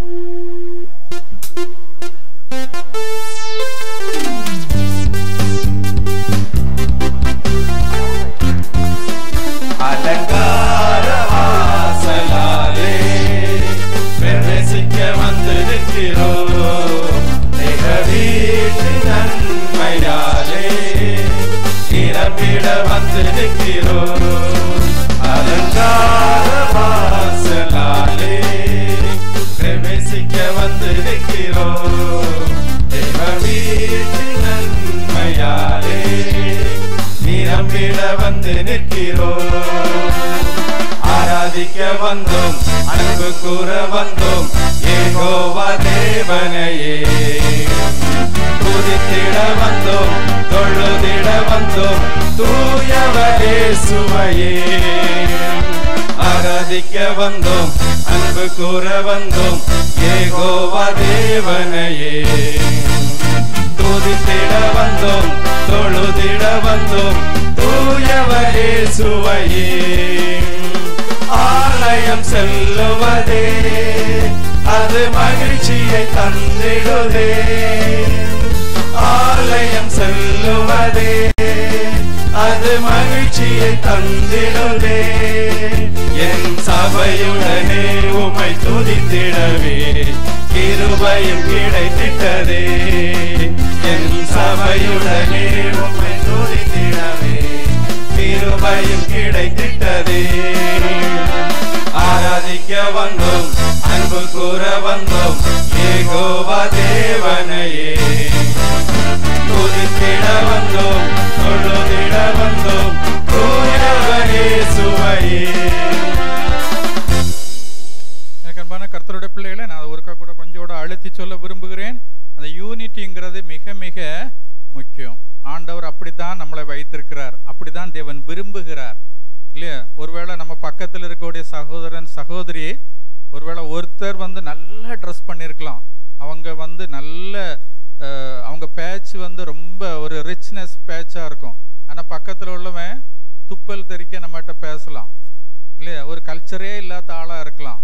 Speaker 3: அலங்கார வாசலாலே பிரவேசிக்க வந்து நிற்கிறோம் தேக வீட்டு நன்மையாலே நிரம்பிட வந்து நிற்கிறோம் அலங்கார வாசலாலே பிரவேசிக்க வந்து நிற்கிறோம் தேவ வீட்டு நன்மையாலே நிரம்பிட வந்து நிற்கிறோம் ஆராதிக்க வந்தோம் அன்பு கூற வந்தோம் ஏகோவா தேவனையே துதித்திட வந்தோம் தொழுதிட வந்தோம் தூயவரே சுவையே ஆராதிக்க வந்தோம் அன்பு கூற வந்தோம் ஏகோவா தேவனையே துதித்திட வந்தோம் தொழுதிட வந்தோம் தூயவரே சுவையே ஆலயம் செல்லுவதே அது மகிழ்ச்சியை தந்திடுதே ஆலயம் செல்லுவதே அது மகிழ்ச்சியை தந்திடுதே என் சபையுடனே உமை துதித்திடவே கிருபையும் கிடைத்திட்டதே என் சபையுடனே உமை துதித்திடவே கிருபையும் கிடைத்திட்டதே ஆராதிக்க வந்தோம் அன்பு கூற வந்தோம் ஏகோவா தேவனையே துதித்திட வந்தோம் தொழுதிட வந்தோம் தூயவரே சுவையே
Speaker 1: எனக்கு அன்பான கர்த்தருடைய பிள்ளைகளை நான் ஒருக்கா கூட கொஞ்சம் கூட அழுத்தி சொல்ல விரும்புகிறேன் அந்த யூனிட்டிங்கிறது மிக மிக முக்கியம் ஆண்டவர் அப்படித்தான் நம்மளை வைத்திருக்கிறார் அப்படிதான் தேவன் விரும்புகிறார் இல்லையா ஒருவேளை நம்ம பக்கத்தில் இருக்கக்கூடிய சகோதரன் சகோதரி ஒருவேளை ஒருத்தர் வந்து நல்லா ட்ரெஸ் பண்ணியிருக்கலாம் அவங்க வந்து நல்ல அஹ், அவங்க பேட்ச் வந்து ரொம்ப ஒரு ரிச்னஸ் பேட்சாக இருக்கும் ஆனால் பக்கத்தில் உள்ளவன் துப்பல் தெறிக்க நம்மகிட்ட பேசலாம் இல்லையா ஒரு கல்ச்சரே இல்லாத ஆளாக இருக்கலாம்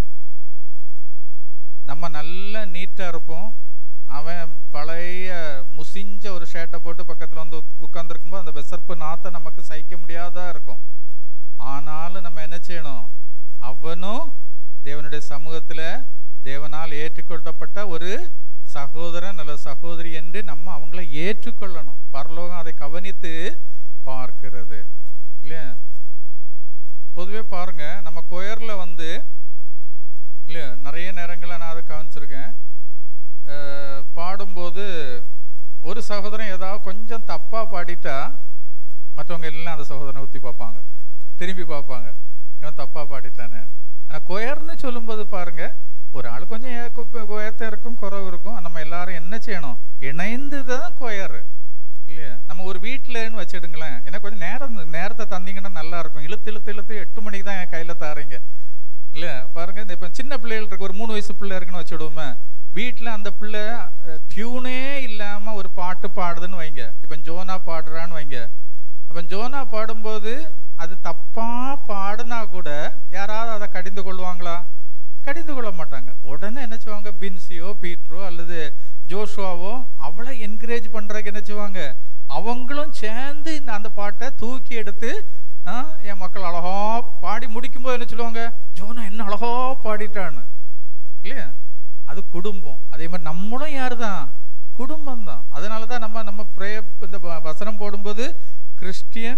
Speaker 1: நம்ம நல்லா நீட்டாக இருப்போம் அவன் பழைய முசிஞ்ச ஒரு ஷர்ட்டை போட்டு பக்கத்தில் வந்து உட்காந்துருக்கும்போது அந்த விசர்ப்பு நாத்தை நமக்கு சகிக்க முடியாதா இருக்கும் ஆனாலும் நம்ம என்ன செய்யணும் அவனும் தேவனுடைய சமூகத்தில் தேவனால் ஏற்றுக்கொள்ளப்பட்ட ஒரு சகோதரன் அல்லது சகோதரி என்று நம்ம அவங்கள ஏற்றுக்கொள்ளணும் பரலோகம் அதை கவனித்து பார்க்கிறது இல்லையா பொதுவே பாருங்க நம்ம கொயர்ல வந்து இல்லையா நிறைய நேரங்களில் நான் அதை கவனிச்சிருக்கேன் அஹ், பாடும்போது ஒரு சகோதரன் ஏதாவது கொஞ்சம் தப்பா பாடிட்டா மற்றவங்க எல்லாம் அந்த சகோதரனை ஊற்றி பார்ப்பாங்க திரும்பி பார்ப்பாங்க இவன் தப்பா பாடிட்டானே ஆனால் கொயர்னு சொல்லும்போது பாருங்க ஒரு ஆள் கொஞ்சம் ஏத்த இருக்கும் குறவு இருக்கும் நம்ம எல்லாரும் என்ன செய்யணும் இணைந்து தான் கொயர் இல்லையா நம்ம ஒரு வீட்டிலன்னு வச்சிடுங்களேன் எனக்கு கொஞ்சம் நேரம் நேரத்தை தந்தீங்கன்னா நல்லா இருக்கும் இழுத்து இழுத்து இழுத்து எட்டு மணிக்கு தான் என் கையில் தாரீங்க இல்ல பாருங்க இந்த இப்போ சின்ன பிள்ளைகள் இருக்கு ஒரு மூணு வயசு பிள்ளை இருக்குன்னு வச்சுடுவோமே வீட்டில் அந்த பிள்ளை டியூனே இல்லாம ஒரு பாட்டு பாடுதுன்னு வைங்க இப்போ ஜோனா பாடுறான்னு வைங்க அப்போ ஜோனா பாடும்போது அது தப்பா பாடுனா கூட யாராவது அதை கடிந்து கொள்வாங்களா கடிந்து கொள்ள மாட்டாங்க உடனே என்ன செய்வாங்க பின்சியோ பீட்ரோ அல்லது ஜோஷுவாவோ அவளை என்கரேஜ் என்கரேஜ் பண்றதுக்கு என்ன செய்வாங்க அவங்களும் சேர்ந்து இந்த அந்த பாட்டை தூக்கி எடுத்து ஆ, என் மக்கள் அழகா பாடி முடிக்கும்போது என்ன சொல்லுவாங்க ஜோனா என்ன அழகா பாடிட்டான்னு இல்லையா அது குடும்பம் அதே மாதிரி நம்மளும் யார் தான் குடும்பம் தான் அதனால தான் நம்ம நம்ம ப்ரே இந்த வ- வசனம் போடும்போது கிறிஸ்டியன்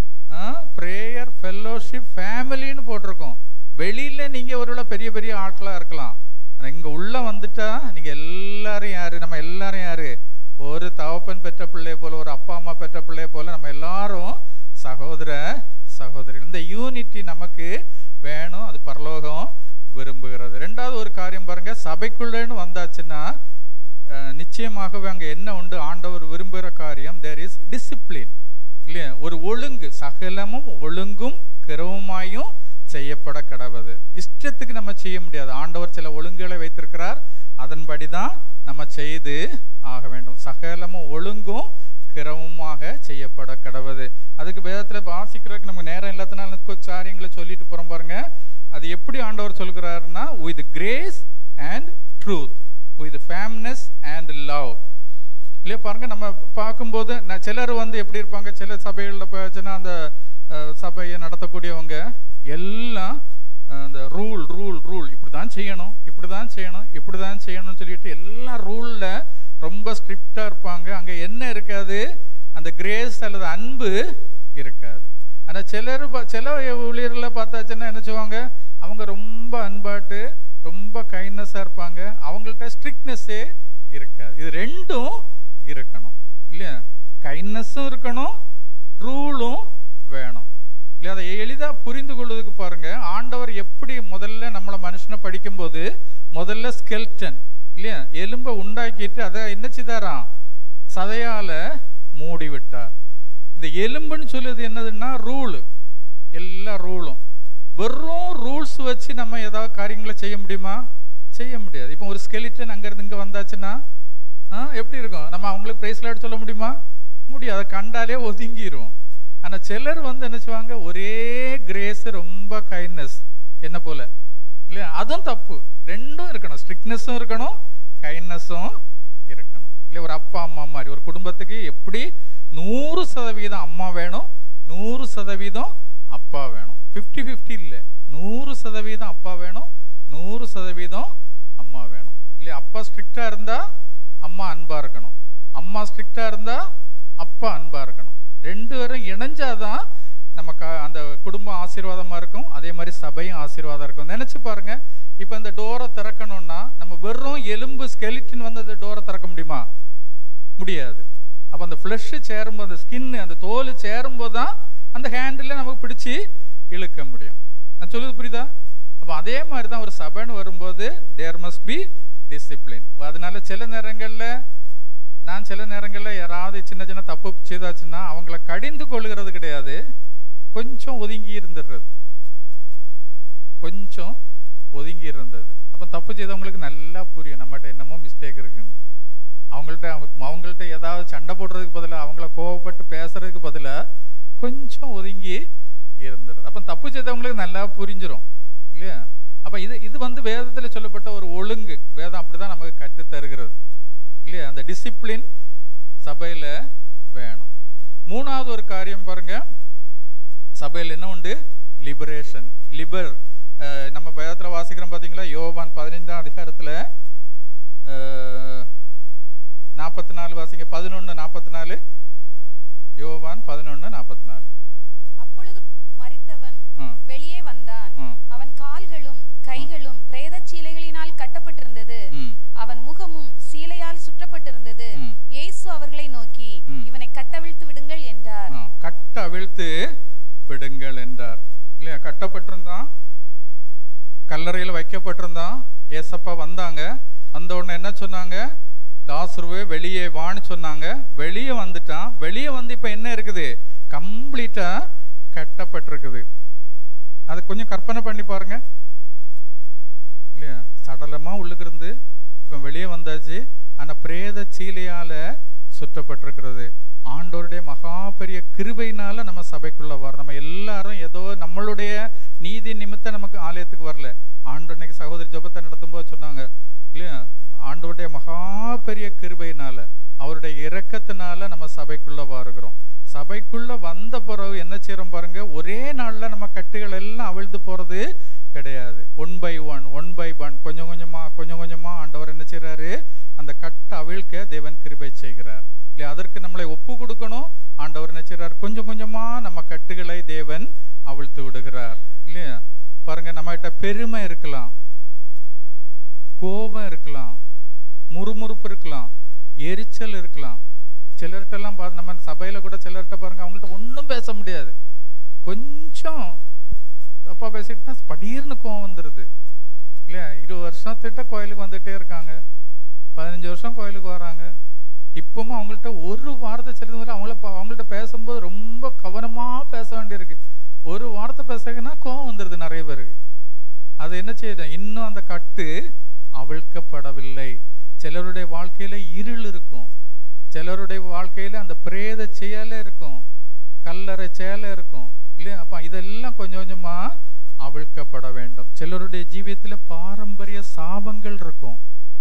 Speaker 1: ப்ரேயர் ஃபெல்லோஷிப் ஃபேமிலின்னு போட்டிருக்கோம் வெளியில நீங்க ஒருவேளை பெரிய பெரிய ஆட்களா இருக்கலாம் ஆனா இங்க உள்ள வந்துட்டா நீங்க எல்லாரும் யாரு நம்ம எல்லாரும் யாரு ஒரு தகப்பன் பெற்ற பிள்ளை போல ஒரு அப்பா அம்மா பெற்ற பிள்ளை போல நம்ம எல்லாரும் சகோதர சகோதரி இந்த யூனிட்டி நமக்கு வேணும் அது பரலோகம் விரும்புகிறது ரெண்டாவது ஒரு காரியம் பாருங்க சபைக்குள்ளேன்னு வந்தாச்சுன்னா அஹ், நிச்சயமாகவே அங்க என்ன உண்டு ஆண்டவர் விரும்புகிற காரியம் தேர் இஸ் டிசிப்ளின் இல்லையா ஒரு ஒழுங்கு சகலமும் ஒழுங்கும் கிரவமாயும் செய்யப்பட கடவுது இஷ்டத்துக்கு நம்ம செய்ய முடியாது ஆண்டவர் சில ஒழுங்குகளை வைத்திருக்கிறார் அதன்படி தான் நம்ம செய்து ஆக வேண்டும் சகலமும் ஒழுங்கும் கிரமமாக செய்யப்பட கடவுது அதுக்கு வேதத்துல வாசிக்கிறதுக்கு நமக்கு நேரம் இல்லாதனால கொஞ்சம் காரியங்களை சொல்லிட்டு போறோம் பாருங்க அது எப்படி ஆண்டவர் சொல்கிறாருன்னா with grace and truth with firmness and love இல்லையா பாருங்க நம்ம பார்க்கும்போது ந- சிலர் வந்து எப்படி இருப்பாங்க சில சபைகளில் போச்சுன்னா அந்த அஹ், சபையை நடத்தக்கூடியவங்க எல்லாம் அஹ், அந்த ரூல் ரூல் ரூல் இப்படி தான் செய்யணும் இப்படி தான் செய்யணும் இப்படி தான் செய்யணும்னு சொல்லிட்டு எல்லா ரூலில் ரொம்ப ஸ்ட்ரிக்டாக இருப்பாங்க அங்கே என்ன இருக்காது அந்த கிரேஸ் அல்லது அன்பு இருக்காது ஆனால் சிலர் பா- சில ஊழியர்களை பார்த்தாச்சுன்னா என்ன செய்வாங்க அவங்க ரொம்ப அன்பாட்டு ரொம்ப கைண்ட்னஸாக இருப்பாங்க அவங்கள்ட்ட ஸ்ட்ரிக்ட்னஸ்ஸே இருக்காது இது ரெண்டும் இருக்கணும் இல்லையா கைண்ட்னஸும் இருக்கணும் ரூலும் வேணும் இல்லையா அதை எளிதாக புரிந்து கொள்வதுக்கு பாருங்க ஆண்டவர் எப்படி முதல்ல நம்மளை மனுஷனை படிக்கும்போது முதல்ல ஸ்கெல்டன் இல்லையா எலும்பை உண்டாக்கிட்டு அதை என்ன செய்தாராம் சதையால மூடி விட்டார் இந்த எலும்புன்னு சொல்லுது என்னதுன்னா ரூலு எல்லா ரூலும் வெறும் ரூல்ஸ் வச்சு நம்ம ஏதாவது காரியங்களை செய்ய முடியுமா செய்ய முடியாது இப்போ ஒரு ஸ்கெலிட்டன் அங்கேருந்து இங்கே வந்தாச்சுன்னா ஆ, எப்படி இருக்கும் நம்ம அவங்களுக்கு ப்ரைஸ்லாட் சொல்ல முடியுமா முடியாது அதை கண்டாலே ஒதுங்கிரும் ஆனால் சிலர் வந்து என்ன செய்வாங்க ஒரே கிரேஸ் ரொம்ப கைண்ட்னஸ் என்ன போல இல்லையா அதுவும் தப்பு ரெண்டும் இருக்கணும் ஸ்ட்ரிக்ட்னஸும் இருக்கணும் கைண்ட்னஸும் இருக்கணும் இல்லையா ஒரு அப்பா அம்மா மாதிரி ஒரு குடும்பத்துக்கு எப்படி நூறு சதவீதம் அம்மா வேணும் நூறு சதவீதம் அப்பா வேணும் ஃபிஃப்டி ஃபிஃப்டி இல்லை நூறு சதவீதம் அப்பா வேணும் நூறு சதவீதம் அம்மா வேணும் இல்லையா அப்பா ஸ்ட்ரிக்டாக இருந்தா அம்மா அன்பா இருக்கணும் அம்மா ஸ்ட்ரிக்டா இருந்தா அப்பா அன்பா இருக்கணும் ரெண்டு பேரும் இணைஞ்சாதான் நம்ம க அந்த குடும்பம் ஆசீர்வாதமா இருக்கும் அதே மாதிரி சபையும் ஆசீர்வாதம் இருக்கும் நினைச்சு பாருங்க இப்போ இந்த டோரை திறக்கணும்னா நம்ம வெறும் எலும்பு ஸ்கெலிட்டின் வந்து அந்த டோரை திறக்க முடியுமா முடியாது அப்போ அந்த ஃப்ளஷ் சேரும்போது அந்த ஸ்கின் அந்த தோல் சேரும்போது தான் அந்த ஹேண்டில் நமக்கு பிடிச்சி இழுக்க முடியும் நான் சொல்லுது புரியுதா அப்போ அதே மாதிரி தான் ஒரு சபைன்னு வரும்போது தேர் மஸ்ட் பி டிசிப்ளின் அதனால சில நேரங்களில் நான் சில நேரங்களில் யாராவது சின்ன சின்ன தப்பு செய்தாச்சுன்னா அவங்கள கடிந்து கொள்கிறது கிடையாது கொஞ்சம் ஒதுங்கி இருந்துடுறது கொஞ்சம் ஒதுங்கி இருந்தது அப்போ தப்பு செய்தவங்களுக்கு நல்லா புரியும் நம்மகிட்ட என்னமோ மிஸ்டேக் இருக்குன்னு அவங்கள்ட்ட அவங்க- அவங்கள்ட்ட ஏதாவது சண்டை போடுறதுக்கு பதிலாக அவங்கள கோவப்பட்டு பேசுறதுக்கு பதிலாக கொஞ்சம் ஒதுங்கி இருந்துடுது அப்போ தப்பு செய்தவங்களுக்கு நல்லா புரிஞ்சிரும் இல்லையா அப்போ இது இது வந்து வேதத்தில் சொல்லப்பட்ட ஒரு ஒழுங்கு வேதம் அப்படிதான் நமக்கு கற்று தருகிறது இல்லையா அந்த டிசிப்ளின் சபையில் வேணும் மூணாவது ஒரு காரியம் பாருங்க சபையில் என்ன உண்டு லிபரேஷன் லிபர் நம்ம வேதத்தில் வாசிக்கிறோம் பார்த்தீங்களா யோவான் பதினைந்தாம் அதிகாரத்தில் நாற்பத்தி நாலு வாசிங்க பதினொன்று நாற்பத்தி நாலு யோவான் பதினொன்று நாற்பத்தி நாலு
Speaker 2: அப்பொழுது மரித்தவன்
Speaker 1: ஆ.
Speaker 2: வெளியே வந்தான்
Speaker 1: ஆ.
Speaker 2: அவன் கால்களும் கைகளும் பிரேதச் சீலைகளினால் கட்டப்பட்டிருந்தது
Speaker 1: ம்.
Speaker 2: அவன் முகமும் சீலையால் சுற்றப்பட்டிருந்தது
Speaker 1: ம்.
Speaker 2: இயேசு அவர்களை நோக்கி
Speaker 1: ம்.
Speaker 2: இவனை கட்டவிழ்த்து விடுங்கள் என்றார்
Speaker 1: ஆ, கட்ட அவிழ்த்து விடுங்கள் என்றார் இல்லையா கட்டப்பட்டிருந்தான் கல்லறையில் வைக்கப்பட்டிருந்தான் ஏசப்பா வந்தாங்க வந்த உடனே என்ன சொன்னாங்க லாசுருவே வெளியே வான்னு சொன்னாங்க வெளியே வந்துட்டான் வெளியே வந்து இப்போ என்ன இருக்குது கம்ப்ளீட்டா கட்டப்பட்டிருக்குது அது கொஞ்சம் கற்பனை பண்ணி பாருங்க இல்லையா சடலமா உள்ளுக்கு இருந்து இப்போ வெளியே வந்தாச்சு ஆனா பிரேத சீலையால சுற்றப்பட்டிருக்கிறது ஆண்டோருடைய மகா பெரிய கிருபையினால நம்ம சபைக்குள்ள வரோம் நம்ம எல்லாரும் ஏதோ நம்மளுடைய நீதி நிமித்தம் நமக்கு ஆலயத்துக்கு வரல ஆண்டு இன்னைக்கு சகோதரி ஜெபத்தை நடத்தும்போது சொன்னாங்க இல்லையா ஆண்டோருடைய மகா பெரிய கிருபையினால அவருடைய இரக்க ஒரே நாள்ல நம்ம கட்டுகள் எல்லாம் அவிழ்ந்து போறது கிடையாது one by one one by one கொஞ்சம் கொஞ்சமா கொஞ்சம் கொஞ்சமா ஆண்டவர் என்ன செய்றாரு அந்த கட்டை அவிழ்க்க தேவன் கிருபை செய்கிறார் இல்லையா அதற்கு நம்மளை ஒப்பு கொடுக்கணும் ஆண்டவர் என்ன செய்றார் கொஞ்சம் கொஞ்சமா நம்ம கட்டுகளை தேவன் அவிழ்த்து விடுகிறார் இல்லையா பாருங்க நம்ம கிட்ட பெருமை இருக்கலாம் கோபம் இருக்கலாம் முறுமுறுப்பு இருக்கலாம் எரிச்சல் இருக்கலாம் சிலர்கிட்டலாம் பார்த்து நம்ம சபையில கூட சிலர்கிட்ட பாருங்க அவங்கள்ட்ட ஒன்றும் பேச முடியாது கொஞ்சம் தப்பா பேசிட்டுனா படீர்னு கோவம் வந்துடுது இல்லையா இருபது வருஷத்திட்ட கோயிலுக்கு வந்துட்டே இருக்காங்க பதினஞ்சு வருஷம் கோயிலுக்கு வராங்க இப்பவும் அவங்கள்ட்ட ஒரு வார்த்தை செலுத்தும் அவங்கள பா- அவங்கள்ட்ட பேசும்போது ரொம்ப கவனமா பேச வேண்டியிருக்கு ஒரு வார்த்தை பேசுறதுன்னா கோவம் வந்துடுது நிறைய பேருக்கு அது என்ன செய்யுது இன்னும் அந்த கட்டு அவிழ்க்கப்படவில்லை சிலருடைய வாழ்க்கையில இருள் இருக்கும் சிலருடைய வாழ்க்கையில அந்த பிரேத செயல இருக்கும் கல்லறை செயல இருக்கும் இல்லையா அப்ப இதெல்லாம் கொஞ்சம் கொஞ்சமா அவிழ்க்கப்பட வேண்டும் சிலருடைய ஜீவியத்துல பாரம்பரிய சாபங்கள் இருக்கும்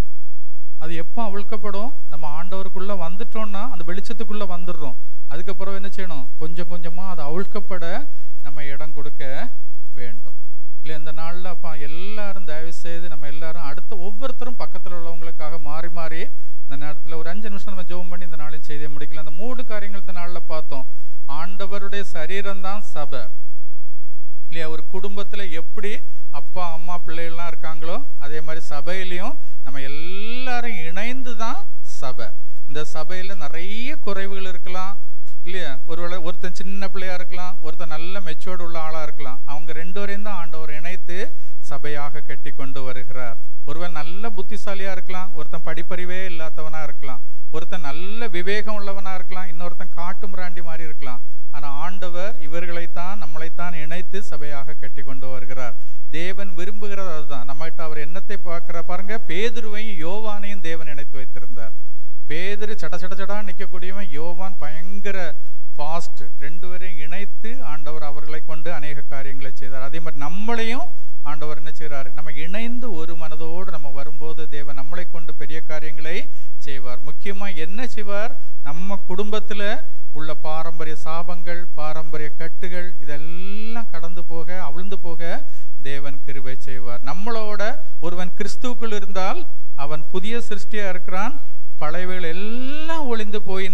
Speaker 1: அது எப்போ அவிழ்க்கப்படும் நம்ம ஆண்டவருக்குள்ள வந்துட்டோம்னா அந்த வெளிச்சத்துக்குள்ள வந்துடுறோம் அதுக்கப்புறம் என்ன செய்யணும் கொஞ்சம் கொஞ்சமா அது அவிழ்க்கப்பட நம்ம இடம் கொடுக்க வேண்டும் இல்லை இந்த நாள்ல அப்ப எல்லாரும் தயவு செய்து நம்ம எல்லாரும் அடுத்த ஒவ்வொருத்தரும் பக்கத்துல உள்ளவங்களுக்காக மாறி மாறி இந்த நேரத்துல ஒரு அஞ்சு நிமிஷம் நம்ம ஜெபம் பண்ணி இந்த நாளின் செய்தியை முடிக்கலாம் அந்த மூணு காரியங்கள் இந்த நாள்ல பார்த்தோம் ஆண்டவருடைய சரீரம் தான் சபை இல்லையா ஒரு குடும்பத்துல எப்படி அப்பா அம்மா பிள்ளைகள்லாம் இருக்காங்களோ அதே மாதிரி சபையிலையும் நம்ம எல்லாரும் இணைந்து தான் சபை இந்த சபையில நிறைய குறைவுகள் இருக்கலாம் இல்லையா ஒருவேளை ஒருத்தன் சின்ன பிள்ளையா இருக்கலாம் ஒருத்தன் நல்ல மெச்சோர்டு உள்ள ஆளா இருக்கலாம் அவங்க ரெண்டு பேரையும் தான் ஆண்டவர் இணைத்து சபையாக கட்டி கொண்டு வருகிறார் ஒருவன் நல்ல புத்திசாலியா இருக்கலாம் ஒருத்தன் படிப்பறிவே இல்லாதவனா இருக்கலாம் ஒருத்தன் நல்ல விவேகம் உள்ளவனா இருக்கலாம் இன்னொருத்தன் காட்டு மிராண்டி மாதிரி இருக்கலாம் ஆனா ஆண்டவர் இவர்களைத்தான் நம்மளைத்தான் இணைத்து சபையாக கட்டி கொண்டு வருகிறார் தேவன் விரும்புகிறது அதுதான் நம்மகிட்ட அவர் என்னத்தை பார்க்கிற பாருங்க பேதுருவையும் யோவானையும் தேவன் இணைத்து வைத்திருந்தார் பேதுரு சட சட சடா நிற்கக்கூடியவன் யோவான் பயங்கர ஃபாஸ்ட் ரெண்டு பேரையும் இணைத்து ஆண்டவர் அவர்களை கொண்டு அநேக காரியங்களை செய்தார் அதே மாதிரி நம்மளையும் ஆண்டவர் என்ன செய்றாரு நம்ம இணைந்து ஒரு மனதோடு நம்ம வரும்போது தேவன் நம்மளை கொண்டு பெரிய காரியங்களை செய்வார் முக்கியமா என்ன செய்வார் நம்ம குடும்பத்துல உள்ள பாரம்பரிய சாபங்கள் பாரம்பரிய கட்டுகள் இதெல்லாம் கடந்து போக அவிழ்ந்து போக தேவன் கிருபை செய்வார் நம்மளோட ஒருவன் கிறிஸ்துவுக்குள் இருந்தால் அவன் புதிய சிருஷ்டியா இருக்கிறான் பழையவைகள் எல்லாம் ஒளிந்து போயின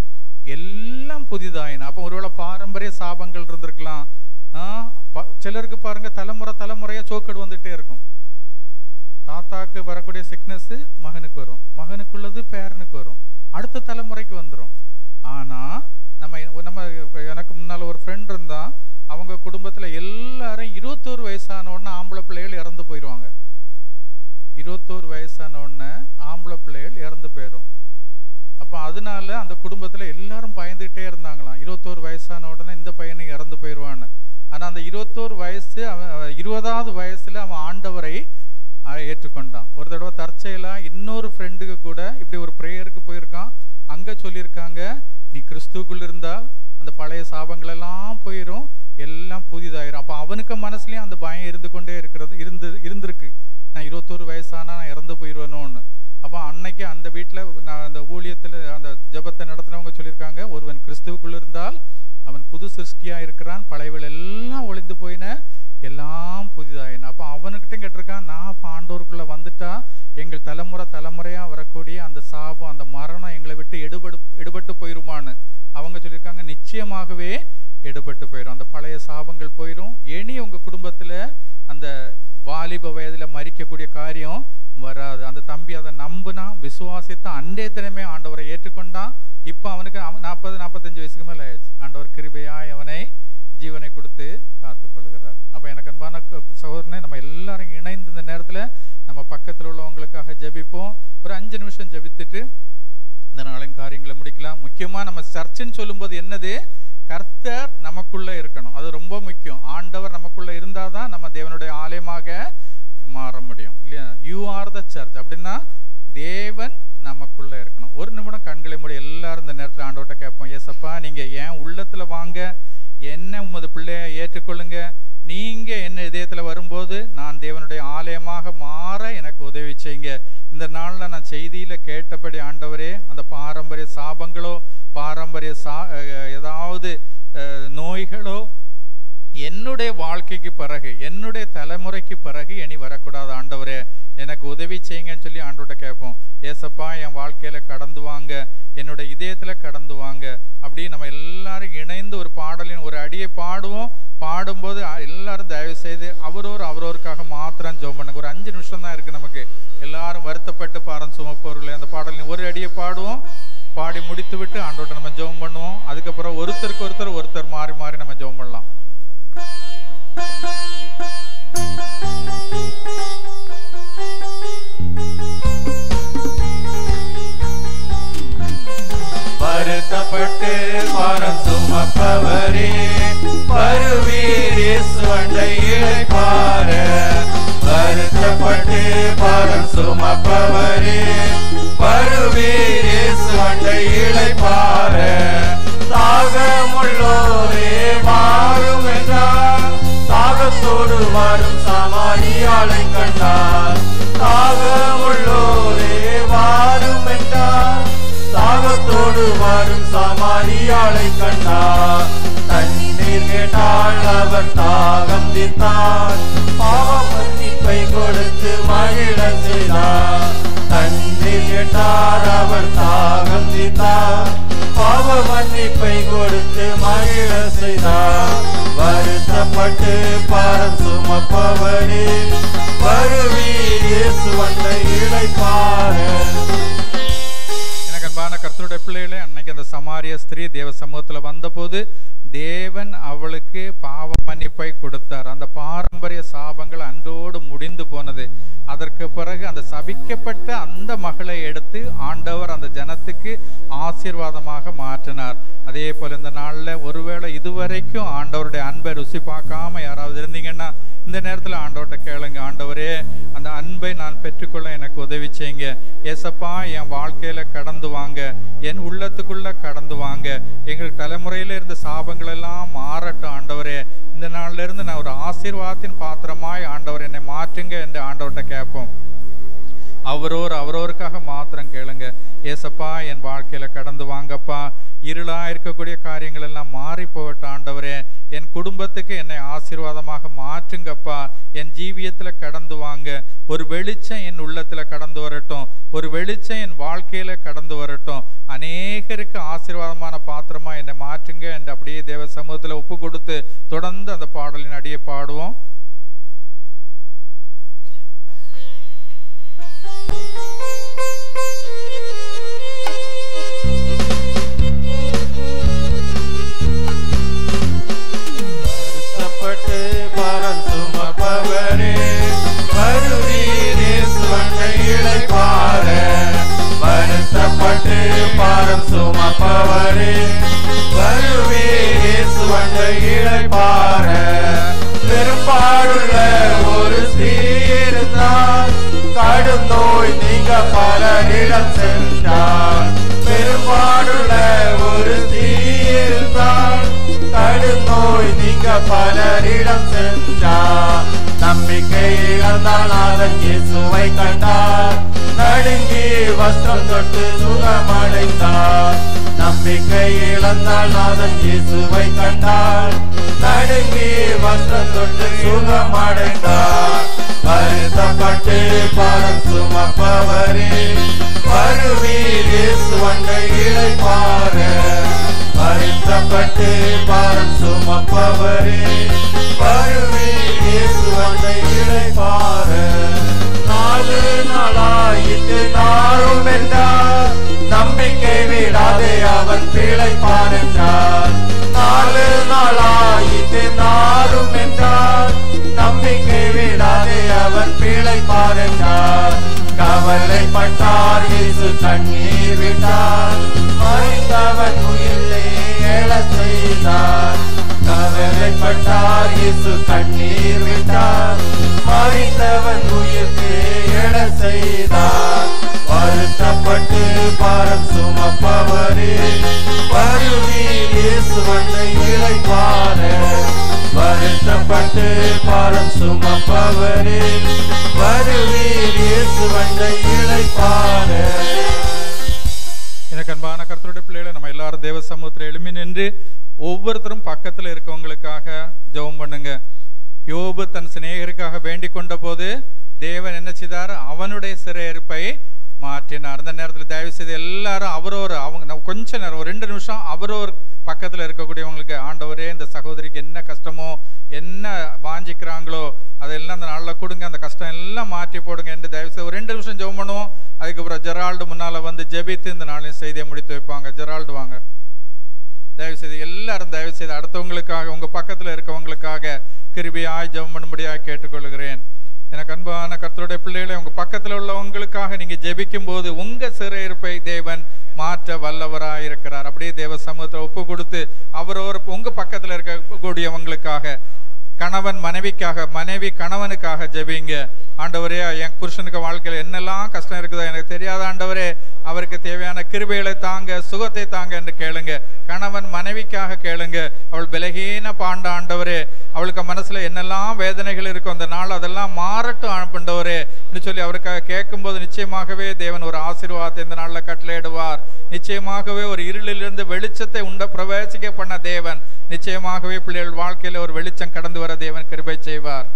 Speaker 1: எல்லாம் புதிதாயின அப்போ ஒருவேளை பாரம்பரிய சாபங்கள் இருந்திருக்கலாம் ஆ, ப- சிலருக்கு பாருங்க தலைமுறை தலைமுறையா சோக்கடு வந்துட்டே இருக்கும் தாத்தாக்கு வரக்கூடிய சிக்னஸ் மகனுக்கு வரும் மகனுக்குள்ளது பேரனுக்கு வரும் அடுத்த தலைமுறைக்கு வந்துடும் ஆனா நம்ம நம்ம எனக்கு முன்னால ஒரு ஃப்ரெண்ட் இருந்தான் அவங்க குடும்பத்துல எல்லாரும் இருபத்தோரு வயசான உடனே ஆம்பளை பிள்ளைகள் இறந்து போயிடுவாங்க இருபத்தோரு வயசான உடனே ஆம்பளை பிள்ளைகள் இறந்து போயிடும் அப்போ அதனால அந்த குடும்பத்துல எல்லாரும் பயந்துகிட்டே இருந்தாங்களாம் இருபத்தோரு வயசான உடனே இந்த பையனும் இறந்து போயிடுவான்னு ஆனா அந்த இருபத்தோரு வயசு அவன் அவன் இருபதாவது வயசுல அவன் ஆண்டவரை அஹ், ஏற்றுக்கொண்டான் ஒரு தடவை தற்செயலா இன்னொரு ஃப்ரெண்டுக்கு கூட இப்படி ஒரு ப்ரேயருக்கு போயிருக்கான் அங்க சொல்லியிருக்காங்க நீ கிறிஸ்துவுக்குள் இருந்தால் அந்த பழைய சாபங்கள் எல்லாம் போயிடும் எல்லாம் புதிதாயிரும் அப்ப அவனுக்கு மனசுலயும் அந்த பயம் இருந்து கொண்டே இருக்கிறது இருந்து இருந்திருக்கு நான் இருபத்தோரு வயசானா நான் இறந்து போயிடுவேனோன்னு அப்போ அன்னைக்கு அந்த வீட்டில் நான் அந்த ஊழியத்தில் அந்த ஜெபத்தை நடத்தினவங்க சொல்லியிருக்காங்க ஒருவன் கிறிஸ்துவுக்குள் இருந்தால் அவன் புது சிருஷ்டியா இருக்கிறான் பழையவள் எல்லாம் ஒளிந்து போயின எல்லாம் புதிதாயின அப்போ அவனுக்கிட்டும் கேட்டிருக்கான் நான் அப்போ ஆண்டோருக்குள்ள வந்துட்டா எங்கள் தலைமுறை தலைமுறையா வரக்கூடிய அந்த சாபம் அந்த மரணம் எங்களை விட்டு எடுபடு எடுபட்டு போயிருமான்னு அவங்க சொல்லியிருக்காங்க நிச்சயமாகவே எடுபட்டு போயிடும் அந்த பழைய சாபங்கள் போயிடும் இனி உங்க குடும்பத்துல அந்த வாலிப வயதுல மறிக்கக்கூடிய காரியம் வராது அந்த தம்பி அதை நம்புனா விசுவாசித்தான் அன்றே தினமே ஆண்டவரை ஏற்றுக்கொண்டான் இப்போ அவனுக்கு நாற்பது நாற்பத்தஞ்சு வயசுக்கு மேல ஆயிடுச்சு ஆண்டவர் கிருபையாய் அவனை ஜீவனை கொடுத்து காத்துக் கொள்கிறார் அப்ப எனக்கு அன்பான க- சகோதரனே நம்ம எல்லாரும் இணைந்து இந்த நேரத்துல நம்ம பக்கத்துல உள்ளவங்களுக்காக ஜெபிப்போம் ஒரு அஞ்சு நிமிஷம் ஜெபித்துட்டு இந்த நாளின் காரியங்களை முடிக்கலாம் முக்கியமா நம்ம சர்ச்சுன்னு சொல்லும்போது என்னது கர்த்தர் நமக்குள்ள இருக்கணும் அது ரொம்ப முக்கியம் ஆண்டவர் நமக்குள்ள இருந்தாதான் நம்ம தேவனுடைய ஆலயமாக மாற முடியும் இல்லையா யூ ஆர் த சர்ச் அப்படின்னா தேவன் நமக்குள்ள இருக்கணும் ஒரு நிமிடம் கண்களை மூடி எல்லாரும் இந்த நேரத்தில் ஆண்டவர்கிட்ட கேட்போம் ஏசப்பா நீங்க ஏன் உள்ளத்துல வாங்க என்ன உமது பிள்ளைய ஏற்றுக்கொள்ளுங்க நீங்க என்ன இதயத்துல வரும்போது நான் தேவனுடைய ஆலயமாக மாற எனக்கு உதவி செய்யுங்க இந்த நாள்ல நான் செய்தியில கேட்டபடி ஆண்டவரே அந்த பாரம்பரிய சாபங்களோ பாரம்பரிய சா அஹ் ஏதாவது அஹ், நோய்களோ என்னுடைய வாழ்க்கைக்கு பிறகு என்னுடைய தலைமுறைக்கு பிறகு இனி வரக்கூடாது ஆண்டவரே எனக்கு உதவி செய்யுங்கன்னு சொல்லி ஆண்டவர்கிட்ட கேட்போம் ஏசப்பா என் வாழ்க்கையில கடந்து வாங்க என்னுடைய இதயத்துல கடந்து வாங்க அப்படி நம்ம எல்லாரும் இணைந்து ஒரு பாடலின் ஒரு அடியை பாடுவோம் பாடும்போது அ- எல்லாரும் தயவு செய்து அவரோர் அவரோருக்காக மாத்திரம் ஜெபம் பண்ணுங்க ஒரு அஞ்சு நிமிஷம் தான் இருக்கு நமக்கு எல்லாரும் வருத்தப்பட்டு பாரம் சுமப்பவர்களே அந்த பாடலின் ஒரு அடியை பாடுவோம் பாடி முடித்து விட்டு ஆண்டோட்ட நம்ம ஜெபம் பண்ணுவோம் அதுக்கப்புறம் ஒருத்தருக்கு ஒருத்தர் ஒருத்தர் மாறி மாறி நம்ம ஜெபம் பண்ணலாம்
Speaker 3: வருத்தப்பட்டு பாரம் சுமப்பவரே வருவீர் இயேசுவண்டை இழைப்பார வருத்தப்பட்டு பாரம் சுமப்பவரே வருவீர் இயேசுவண்டை இழைப்பார தாகமுள்ளோரே வாரும் என்றார் தாகத்தோடு வரும் சமாரியாளை கண்டார் தாகமுள்ளோரே வாரும் என்றார் தாகத்தோடு வரும் சமாரியாளை கண்டார் தண்ணீர் கேட்டால் அவர் தாகம் தீர்த்தார் பாவ மன்னிப்பை கொடுத்து மகிழ செய்தார் தண்ணீர் கேட்டார் அவர் தாகம் தீர்த்தார் பாவ மன்னிப்பை கொடுத்து மகிழ செய்தார் வருத்தப்பட்டு பாரம் சுமப்பவரே வருவீர் இயேசு வந்த இழைப்பாரன்
Speaker 1: எனக்கு அன்பான கர்த்தருடைய பிள்ளைகளே அன்னைக்கு அந்த சமாரிய ஸ்திரீ தேவ சமூகத்துல வந்தபோது தேவன் அவளுக்கு பாவ மன்னிப்பை கொடுத்தார் அந்த பாரம்பரிய சாபங்கள் அன்றோடு முடிந்து போனது அதற்கு பிறகு அந்த சபிக்கப்பட்ட அந்த மகளை எடுத்து ஆண்டவர் அந்த ஜனத்துக்கு ஆசீர்வாதமாக மாற்றினார் அதே போல இந்த நாள்ல ஒருவேளை இதுவரைக்கும் ஆண்டவருடைய அன்பை ருசி பார்க்காம யாராவது இருந்தீங்கன்னா இந்த நேரத்துல ஆண்டவர்கிட்ட கேளுங்க ஆண்டவரே அந்த அன்பை நான் பெற்றுக்கொள்ள எனக்கு உதவி செய்யுங்க ஏசப்பா என் வாழ்க்கையில கடந்து வாங்க என் உள்ளத்துக்குள்ள கடந்து வாங்க எங்கள் தலைமுறையில இருந்த சாபங்கள் எல்லாம் மாறட்டும் ஆண்டவரே இந்த நாள்ல இருந்து நான் ஒரு ஆசீர்வாதத்தின் பாத்திரமாய் ஆண்டவர் என்னை மாற்றுங்க என்று ஆண்டவர்கிட்ட கேட்போம் அவரோர் அவரோருக்காக மாத்திரம் கேளுங்க ஏசப்பா என் வாழ்க்கையில கடந்து வாங்கப்பா இருளா இருக்கக்கூடிய காரியங்கள் எல்லாம் மாறி போகட்டும் ஆண்டவரே என் குடும்பத்துக்கு என்னை ஆசீர்வாதமாக மாற்றுங்கப்பா என் ஜீவியத்துல கடந்து வாங்க ஒரு வெளிச்சம் என் உள்ளத்துல கடந்து வரட்டும் ஒரு வெளிச்சம் என் வாழ்க்கையில கடந்து வரட்டும் அநேகருக்கு ஆசீர்வாதமான பாத்திரமா என்னை மாற்றுங்க என்று அப்படியே தேவ சமூகத்துல ஒப்பு கொடுத்து தொடர்ந்து அந்த பாடலின் அடியே பாடுவோம்
Speaker 3: வருத்தப்பட்டு பாரம் சுமப்பவரே வருவீர் இயேசுவண்டை இழைப்பார வருத்தப்பட்டு பாரம் சுமப்பவரே வருவீர் இயேசுவண்டை இழைப்பார பெரும்பாடுள்ள ஒரு ஸ்திரீ இருந்தார் கடும் நோய் நீங்க பலரிடம் சென்றார் பெரும்பாடுள்ள ஒரு ஸ்திரீ இருந்தார் கடும் நோய் நீங்க பலரிடம் சென்றார் நம்பிக்கை இழந்தால் நாதன் இயேசுவை கண்டார் நடுங்கி வஸ்திரம் தொட்டு சுகமடைந்தார் நம்பிக்கை இழந்தால் நாதன் இயேசுவை கண்டார் நடுங்கி வஸ்திரம் தொட்டு சுகமடைந்தார் வருத்தப்பட்டு பாரம் சுமப்பவரே வருவீர் இயேசு வண்டை இழைப்பார வருத்தப்பட்டு பாரம் சுமப்பவரே வருவீர் இயேசு வண்டை இழைப்பார நாலு நாளாயிட்டு நாரும் என்றார் நம்பிக்கை விடாதே அவன் பிழைப்பான் என்றார் நாலு நாளாயிட்டு நாரும் என்றார் நம்பிக்கை விடாதே அவன் பிழைப்பார் என்றார் கவலைப்பட்டார் இயேசு கண்ணீர் விட்டார் மறைந்தவன் உயிரை எழச் செய்தார் கவலைப்பட்டார் இயேசு கண்ணீர் விட்டார் மறித்தவன் உயிர்க்கு எழ செய்தார் வருத்தப்பட்டு பாரம் சுமப்பவரே வருவீர் இயேசு வண்டை இழைப்பார வருத்தப்பட்டு பாரம் சுமப்பவரே வருவீர் இயேசு வண்டை இழைப்பார
Speaker 1: எனக்கு அன்பான கர்த்தருடைய பிள்ளைகளை நம்ம எல்லாரும் தேவ சமூகத்தில் எழுமி நின்று ஒவ்வொருத்தரும் பக்கத்துல இருக்கவங்களுக்காக ஜெபம் பண்ணுங்க யோபு தன் சிநேகருக்காக வேண்டிக் கொண்ட போது தேவன் என்ன செய்தார் அவனுடைய சிறையிருப்பை மாற்றினார் அந்த நேரத்தில் தயவு செய்து எல்லாரும் அவரோர் அவங்க நான் கொஞ்ச நேரம் ஒரு ரெண்டு நிமிஷம் அவரோர் பக்கத்தில் இருக்கக்கூடியவங்களுக்கு ஆண்டவரே இந்த சகோதரிக்கு என்ன கஷ்டமோ என்ன வாஞ்சிக்கிறாங்களோ அதெல்லாம் அந்த நாளில் கொடுங்க அந்த கஷ்டம் எல்லாம் மாற்றி போடுங்க என்று தயவு செய்து ஒரு ரெண்டு நிமிஷம் ஜெபம் பண்ணுவோம் அதுக்கப்புறம் ஜெரால்டு முன்னால வந்து ஜெபித்து இந்த நாளின் செய்தியை முடித்து வைப்பாங்க ஜெரால்டு வாங்க தயவு செய்து எல்லாரும் தயவு செய்து அடுத்தவங்களுக்காக உங்க பக்கத்துல இருக்கவங்களுக்காக கிருபியாய் ஜெபம் பண்ணும்படியாக கேட்டுக்கொள்கிறேன் எனக்கு அன்பான கர்த்தருடைய பிள்ளைகளை உங்க பக்கத்துல உள்ளவங்களுக்காக நீங்க ஜெபிக்கும் போது உங்க சிறையிருப்பை தேவன் மாற்ற வல்லவராய் இருக்கிறார் அப்படியே தேவ சமூகத்தை ஒப்பு கொடுத்து அவரோர் உங்க பக்கத்துல இருக்கக்கூடியவங்களுக்காக கணவன் மனைவிக்காக மனைவி கணவனுக்காக ஜெபிங்க ஆண்டவரே என் புருஷனுக்கு வாழ்க்கையில் என்னெல்லாம் கஷ்டம் இருக்குதோ எனக்கு தெரியாத ஆண்டவரே அவருக்கு தேவையான கிருபைகளை தாங்க சுகத்தை தாங்க என்று கேளுங்க கணவன் மனைவிக்காக கேளுங்க அவள் பலகீன பாண்ட ஆண்டவரே அவளுக்கு மனசுல என்னெல்லாம் வேதனைகள் இருக்கும் அந்த நாள் அதெல்லாம் மாறட்டும் ஆண்டவரே என்று சொல்லி அவருக்காக கேட்கும்போது நிச்சயமாகவே தேவன் ஒரு ஆசீர்வாதத்தை இந்த நாள்ல கட்டளையிடுவார் நிச்சயமாகவே ஒரு இருளிலிருந்து வெளிச்சத்தை உண்ட பிரவேசிக்க பண்ண தேவன் நிச்சயமாகவே பிள்ளைகள் வாழ்க்கையில ஒரு வெளிச்சம் கடந்து வர தேவன் கிருபை செய்வார்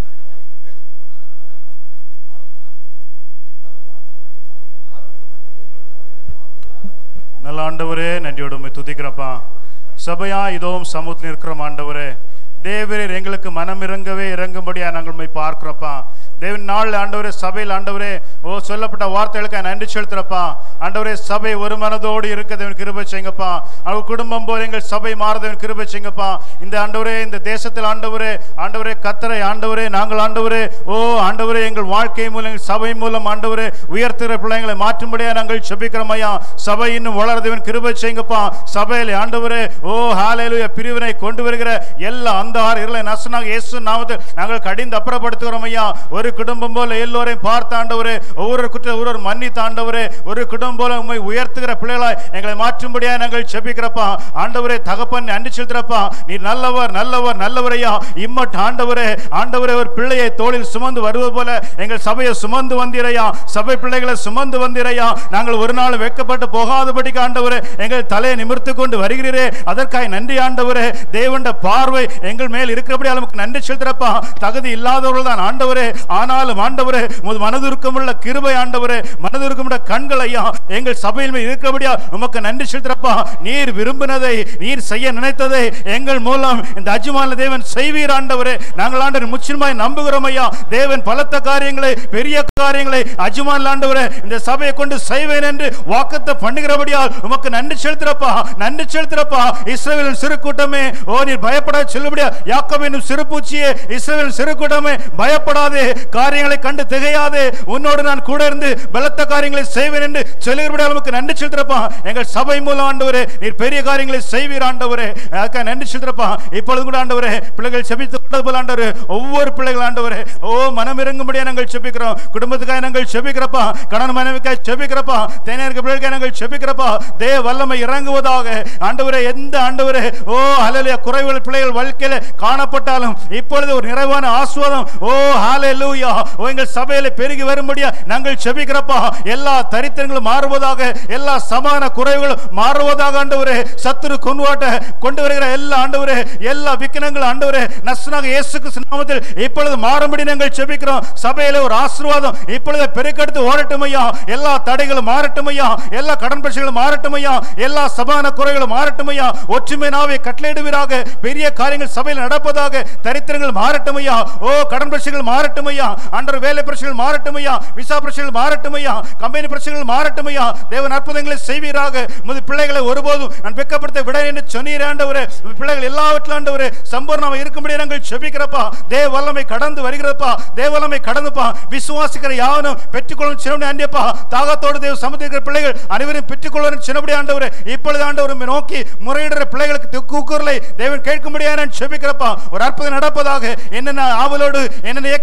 Speaker 4: நல்ல ஆண்டவரே நன்றியோடு உம்மை துதிக்கிறப்பா சபையா இதோவும் சமூகத்தில் இருக்கிறோம் ஆண்டவரே தேவரீர் எங்களுக்கு மனம் இறங்கவே இறங்கும்படியா நாங்கள் உண்மை பார்க்கிறப்பா தேவன் நாள் ஆண்டவரே சபையில் ஆண்டவரே ஓ சொல்லப்பட்ட வார்த்தைகளுக்கு நன்றி செலுத்துறப்பா ஆண்டவரே சபை ஒரு மனதோடு இருக்க தேவன் கிருபை செய்யுங்கப்பா அவங்க குடும்பம் போல எங்கள் சபை மாறுதவன் கிருபை செய்யுங்கப்பா இந்த ஆண்டவரே இந்த தேசத்தில் ஆண்டவரே ஆண்டவரே கத்தரை ஆண்டவரே நாங்கள் ஆண்டவரே ஓ ஆண்டவரே எங்கள் வாழ்க்கை மூலம் எங்கள் சபை மூலம் ஆண்டவரே உயர்த்துகிற பிள்ளைங்களை மாற்றும்படியா நாங்கள் செபிக்கிறோம் ஐயா சபை இன்னும் வளர்ந்தவன் கிருபை செய்யுங்கப்பா சபையில ஆண்டவரே ஓ ஹாலேலுயா பிரிவினை கொண்டு வருகிற எல்லா அந்தார் இருளை நசனாக இயேசு நாமத்தில் நாங்கள் கடிந்து அப்புறப்படுத்துகிறோம் ஐயா ஒரு குடும்பம் போல எல்லோரையும் பார்த்த ஆண்டவரே ஒவ்வொரு குற்ற ஒவ்வொரு மன்னித்த ஆண்டவரே ஒரு குடும்பம் போல உண்மை உயர்த்துகிற பிள்ளைகளாய் எங்களை மாற்றும்படியா நாங்கள் செபிக்கிறப்பா ஆண்டவரே தகப்பன் அன்றி செலுத்துறப்பா நீ நல்லவர் நல்லவர் நல்லவரையா இம்மட் ஆண்டவரே ஆண்டவரே ஒரு பிள்ளையை தோளில் சுமந்து வருவது போல எங்கள் சபையை சுமந்து வந்தீரையா சபை பிள்ளைகளை சுமந்து வந்தீரையா நாங்கள் ஒரு நாள் வெட்கப்பட்டு போகாதபடிக்கு ஆண்டவரே எங்கள் தலையை நிமிர்த்து கொண்டு வருகிறீரே அதற்காய் நன்றி ஆண்டவரே தேவண்ட பார்வை எங்கள் மேல் இருக்கிறபடி நமக்கு நன்றி செலுத்துறப்பா தகுதி இல்லாதவர்கள் தான் ஆண்டவரே ஆனாலும் ஆண்டவரே உமது மனதுருக்கமுள்ள கிருபை ஆண்டவரே மனதுருக்கமுள்ள கண்கள் ஐயா எங்கள் சபையில் மேல் இருக்கிறபடியா உமக்கு நன்றி செலுத்துறப்பா நீர் விரும்பினதை நீர் செய்ய நினைத்ததை எங்கள் மூலம் இந்த அஜுமான தேவன் செய்வீர் ஆண்டவரே நாங்கள் ஆண்டவர் முற்றிலுமாய் நம்புகிறோம் ஐயா தேவன் பலத்த காரியங்களை பெரிய காரியங்களை அஜுமான் ஆண்டவரே இந்த சபையை கொண்டு செய்வேன் என்று வாக்குத்த பண்ணுகிறபடியால் உமக்கு நன்றி செலுத்துறப்பா நன்றி செலுத்துறப்பா இஸ்ரவேலின் சிறு கூட்டமே ஓ நீர் பயப்பட சொல்லுபடியா யாக்கோபு என்னும் சிறு பூச்சியே இஸ்ரவேலின் சிறு கூட்டமே பயப்படாதே காரியங்களை கண்டு திகையாதே உன்னோடு நான் கூட இருந்து பலத்த காரியங்களை செய்வேன் என்று சொல்லுகிறபடியால் உமக்கு நன்றி செலுத்துறப்பா எங்கள் சபை மூலம் ஆண்டவரே நீர் பெரிய காரியங்களை செய்வீர் ஆண்டவரே அதுக்காக நன்றி செலுத்துறப்பா இப்பொழுது கூட ஆண்டவரே பிள்ளைகள் செபித்து கொண்டது போல ஆண்டவரே ஒவ்வொரு பிள்ளைகள் ஆண்டவரே ஓ மனம் இறங்கும்படியா நாங்கள் செபிக்கிறோம் குடும்பத்துக்காக நாங்கள் செபிக்கிறப்பா கணவன் மனைவிக்காக செபிக்கிறப்பா தேனியருக்கு பிள்ளைகளுக்காக நாங்கள் செபிக்கிறப்பா தே வல்லமை இறங்குவதாக ஆண்டவரே எந்த ஆண்டவரே ஓ ஹalleluya குறைவுகள் பிள்ளைகள் வாழ்க்கையில காணப்பட்டாலும் இப்பொழுது ஒரு நிறைவான ஆசுவாதம் ஓ ஹalleluya ஓ எங்கள் சபையில பெருகி வரும்படியா நாங்கள் செபிக்கிறப்பா எல்லா தரித்திரங்களும் மாறுவதாக எல்லா சமான குறைவுகளும் மாறுவதாக ஆண்டவரே சத்துரு கொன்வாட்ட கொண்டு வருகிற எல்லா ஆண்டவரே எல்லா விக்கினங்கள் ஆண்டவரே நஸ்னாக இயேசு கிறிஸ்து நாமத்தில் இப்பொழுது மாறும்படி நாங்கள் செபிக்கிறோம் சபையில ஒரு ஆசீர்வாதம் இப்பொழுது பெருக்கெடுத்து ஓடட்டும் ஐயா எல்லா தடைகளும் மாறட்டும் ஐயா எல்லா கடன் பிரச்சனைகளும் மாறட்டும் ஐயா எல்லா சமான குறைகளும் மாறட்டும் ஐயா ஒற்றுமை நாவை கட்டளையிடுவீராக பெரிய காரியங்கள் சபையில் நடப்பதாக தரித்திரங்கள் மாறட்டும் ஐயா ஓ கடன் பிரச்சனைகள் மாறட்டும் ஐயா அன்றர் வேலை பிரச்சனைகள் மாறட்டும் ஐயா விசா பிரச்சனைகள் மாறட்டும் ஐயா கம்பெனி பிரச்சனைகள் மாறட்டும் ஐயா தேவன் அற்புதங்களை செய்வீராக முது பிள்ளைகளை ஒருபோதும் நான் வெட்கப்படுத்த விட என்று சொன்னீர் ஆண்டவரே உமது பிள்ளைகள் எல்லாவற்றிலும் ஆண்டவரே சம்பூர்ணமாக இருக்கும்படி நாங்கள் செபிக்கிறப்பா தேவ வல்லமை கடந்து வருகிறப்பா தேவ வல்லமை கடந்துப்பா விசுவாசிக்கிற யாவனும் பெற்றுக்கொள்ளும் சின்னபடி ஆண்டியப்பா தாகத்தோடு தேவ சமுதிரிக்கிற பிள்ளைகள் அனைவரும் பெற்றுக்கொள்ளும் சின்னபடி ஆண்டவரே இப்பொழுது ஆண்டவர் உம்மை நோக்கி முறையிடுற பிள்ளைகளுக்கு கூக்குரலை தேவன் கேட்கும்படியா நான் செபிக்கிறப்பா ஒரு அற்புதம் நடப்பதாக என்னென்ன ஆவலோடு என்னென்ன இயக்கத்தோடு பிள்ளை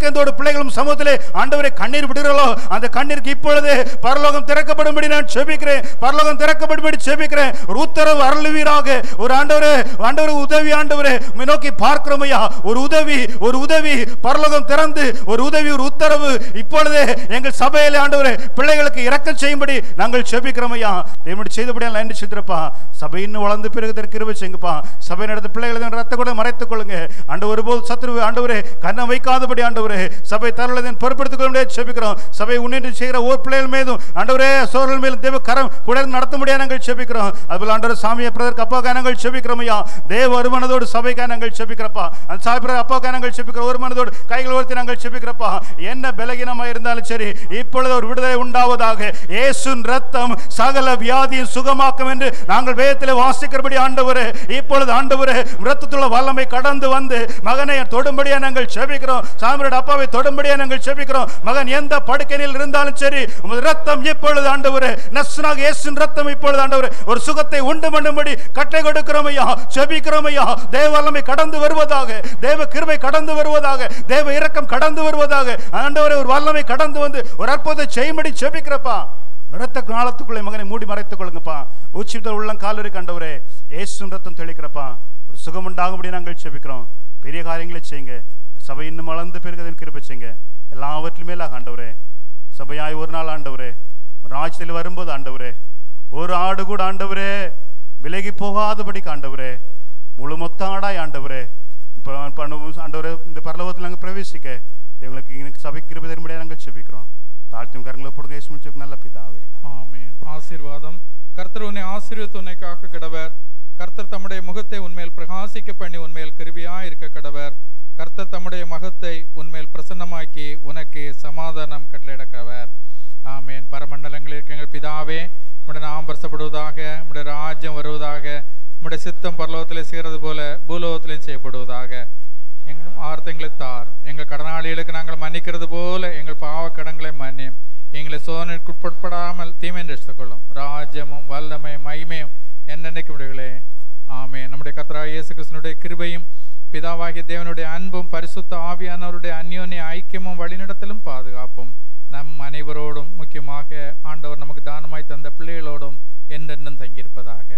Speaker 4: பிள்ளைகளும் சமூகத்திலே ஆண்டவரை கண்ணீர் விடுகிறோ அந்த கண்ணீருக்கு இப்பொழுது பரலோகம் திறக்கப்படும்படி நான் செபிக்கிறேன் பரலோகம் திறக்கப்படும்படி செபிக்கிறேன் ஒரு உத்தரவு அருளுவீராக ஒரு ஆண்டவரே ஆண்டவரே உதவி ஆண்டவரே உம்மை நோக்கி பார்க்கிறோம் ஐயா ஒரு உதவி ஒரு உதவி பரலோகம் திறந்து ஒரு உதவி ஒரு உத்தரவு இப்பொழுதே எங்கள் சபையிலே ஆண்டவரே பிள்ளைகளுக்கு இரக்கம் செய்யும்படி நாங்கள் செபிக்கிறோம் ஐயா தேவனுடைய செய்தபடியா நன்றி சித்திரப்பா சபை இன்னும் வளர்ந்து பிறகு கிருபை செய்யுங்கப்பா சபை நடத்த பிள்ளைகளை ரத்த கூட மறைத்துக் கொள்ளுங்க ஆண்டு ஒருபோது சத்துரு ஆண்டவரே கண்ணம் வைக்காதபடி ஆண்டவரே சபை தரலை பொறுப்படுத்திக் கொள்ள முடியாது செபிக்கிறோம் சபை உன்னின்று செய்கிற ஒவ்வொரு பிள்ளைகள் மீதும் ஆண்டவரே சோழர்கள் மேலும் தேவ கரம் கூட நடத்த முடியாது நாங்கள் செபிக்கிறோம் அதுபோல ஆண்டவர் சாமியை பிரதற்கு அப்பாக்காக நாங்கள் செபிக்கிறோம் ஐயா தேவ ஒரு மனதோடு சபைக்காக நாங்கள் செபிக்கிறப்பா அந்த சாமி பிரதர் அப்பாக்காக நாங்கள் செபிக்கிறோம் ஒரு மனதோடு கைகள் உயர்த்தி நாங்கள் செபிக்கிறப்பா என்ன பலகீனமா இருந்தாலும் சரி இப்பொழுது ஒரு விடுதலை உண்டாவதாக இயேசுவின் ரத்தம் சகல வியாதியும் சுகமாக்கும் என்று நாங்கள் வேதத்தில் வாசிக்கிறபடி ஆண்டவரே இப்பொழுது ஆண்டவரே ரத்தத்துள்ள வல்லமை கடந்து வந்து மகனை தொடும்படியா நாங்கள் செபிக்கிறோம் சாமியோட அப்பாவை தொடும்படியா நாங்கள் செபிக்கிறோம் மகன் எந்த படுக்கையில் இருந்தாலும் சரி உமது ரத்தம் இப்பொழுது ஆண்டவரே நஸ்னாக இயேசுவின் ரத்தம் இப்பொழுது ஆண்டவரே ஒரு சுகத்தை உண்டு பண்ணும்படி கட்டளை கொடுக்கிறோம் ஐயா செபிக்கிறோம் ஐயா தேவ வல்லமை கடந்து வருவதாக தேவ கிருபை கடந்து வருவதாக தேவ இரக்கம் கடந்து வருவதாக ஆண்டவரே ஒரு வல்லமை கடந்து வந்து ஒரு அற்புதத்தை செய்யும்படி செபிக்கிறப்பா இரத்த காலத்துக்குள்ளே மகனை மூடி மறைத்துக் கொள்ளுங்கப்பா உச்சிதல் உள்ளம் காலரி கண்டவரே ஏசுன் ரத்தம் தெளிக்கிறப்பா ஒரு சுகம் உண்டாகும்படி நாங்கள் செபிக்கிறோம் பெரிய காரியங்களை செய்யுங்க சபை இன்னும் வளர்ந்து பிறகு அதன் கிருபை செய்யுங்க எல்லாவற்றிலும் மேலாக ஆண்டவரே சபையாய் ஒரு நாள் ஆண்டவரே ஒரு ஆட்சியில் வரும்போது ஆண்டவரே ஒரு ஆடு கூட ஆண்டவரே விலகி போகாதபடிக்கு ஆண்டவரே முழு மொத்த ஆடாய் ஆண்டவரே இப்ப பண்ண- ஆண்டவரே இந்த பரலோகத்தில் நாங்கள் பிரவேசிக்க எங்களுக்கு இங்க சபை கிருபை தரும்படியாக நாங்கள் செபிக்கிறோம் தாழ்த்தும் கரங்களை போடுங்க இயேசு முடிச்சுக்கு நல்ல பிதாவே
Speaker 1: ஆமென் ஆசீர்வாதம் கர்த்தர் உன்னை ஆசீர்வத்து உன்னை காக்க கடவர் கர்த்தர் தம்முடைய முகத்தை உன்மேல் பிரகாசிக்க பண்ணி உன்மேல் கிருபியா இருக்க கடவர் கர்த்தர் தம்முடைய மகத்தை உன்மேல் பிரசன்னமாக்கி உனக்கு சமாதானம் கட்டளையிட கடவர் ஆமென் பரமண்டலங்களில் இருக்க எங்கள் பிதாவே உடைய நாம் பிரசப்படுவதாக உடைய ராஜ்யம் வருவதாக உடைய சித்தம் பரலோகத்திலே செய்கிறது போல பூலோகத்திலே செய்யப்படுவதாக எங்கள் ஆர்த்தங்களை தார் எங்கள் கடனாளிகளுக்கு நாங்கள் மன்னிக்கிறது போல எங்கள் பாவ கடன்களை மன்னியும் எங்களை சோதனைக்கு உட்படாமல் தீமையை ரசித்துக்கொள்ளும் ராஜ்யமும் வல்லமை மகிமையும் என்னென்னைக்கு முடிவுகளே ஆமே நம்முடைய கர்த்தராகிய இயேசு கிறிஸ்தனுடைய கிருபையும் பிதாவாகிய தேவனுடைய அன்பும் பரிசுத்த ஆவியானவருடைய அந்யோன்ய ஐக்கியமும் வழிநடத்தலும் பாதுகாப்பும் நம் அனைவரோடும் முக்கியமாக ஆண்டவர் நமக்கு தானமாய் தந்த பிள்ளைகளோடும் என்றென்றும் தங்கியிருப்பதாக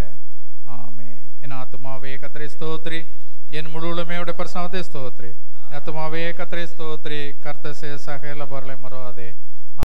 Speaker 1: ஆமே என் ஆத்துமாவே கத்தரை ஸ்தோத்ரி என் முழுவலுமையோட பிரசனத்தை ஸ்தோத்ரி என் ஆத்துமாவே கத்தரை ஸ்தோத்ரி கர்த்தசே சகல பொருளை மறவாதே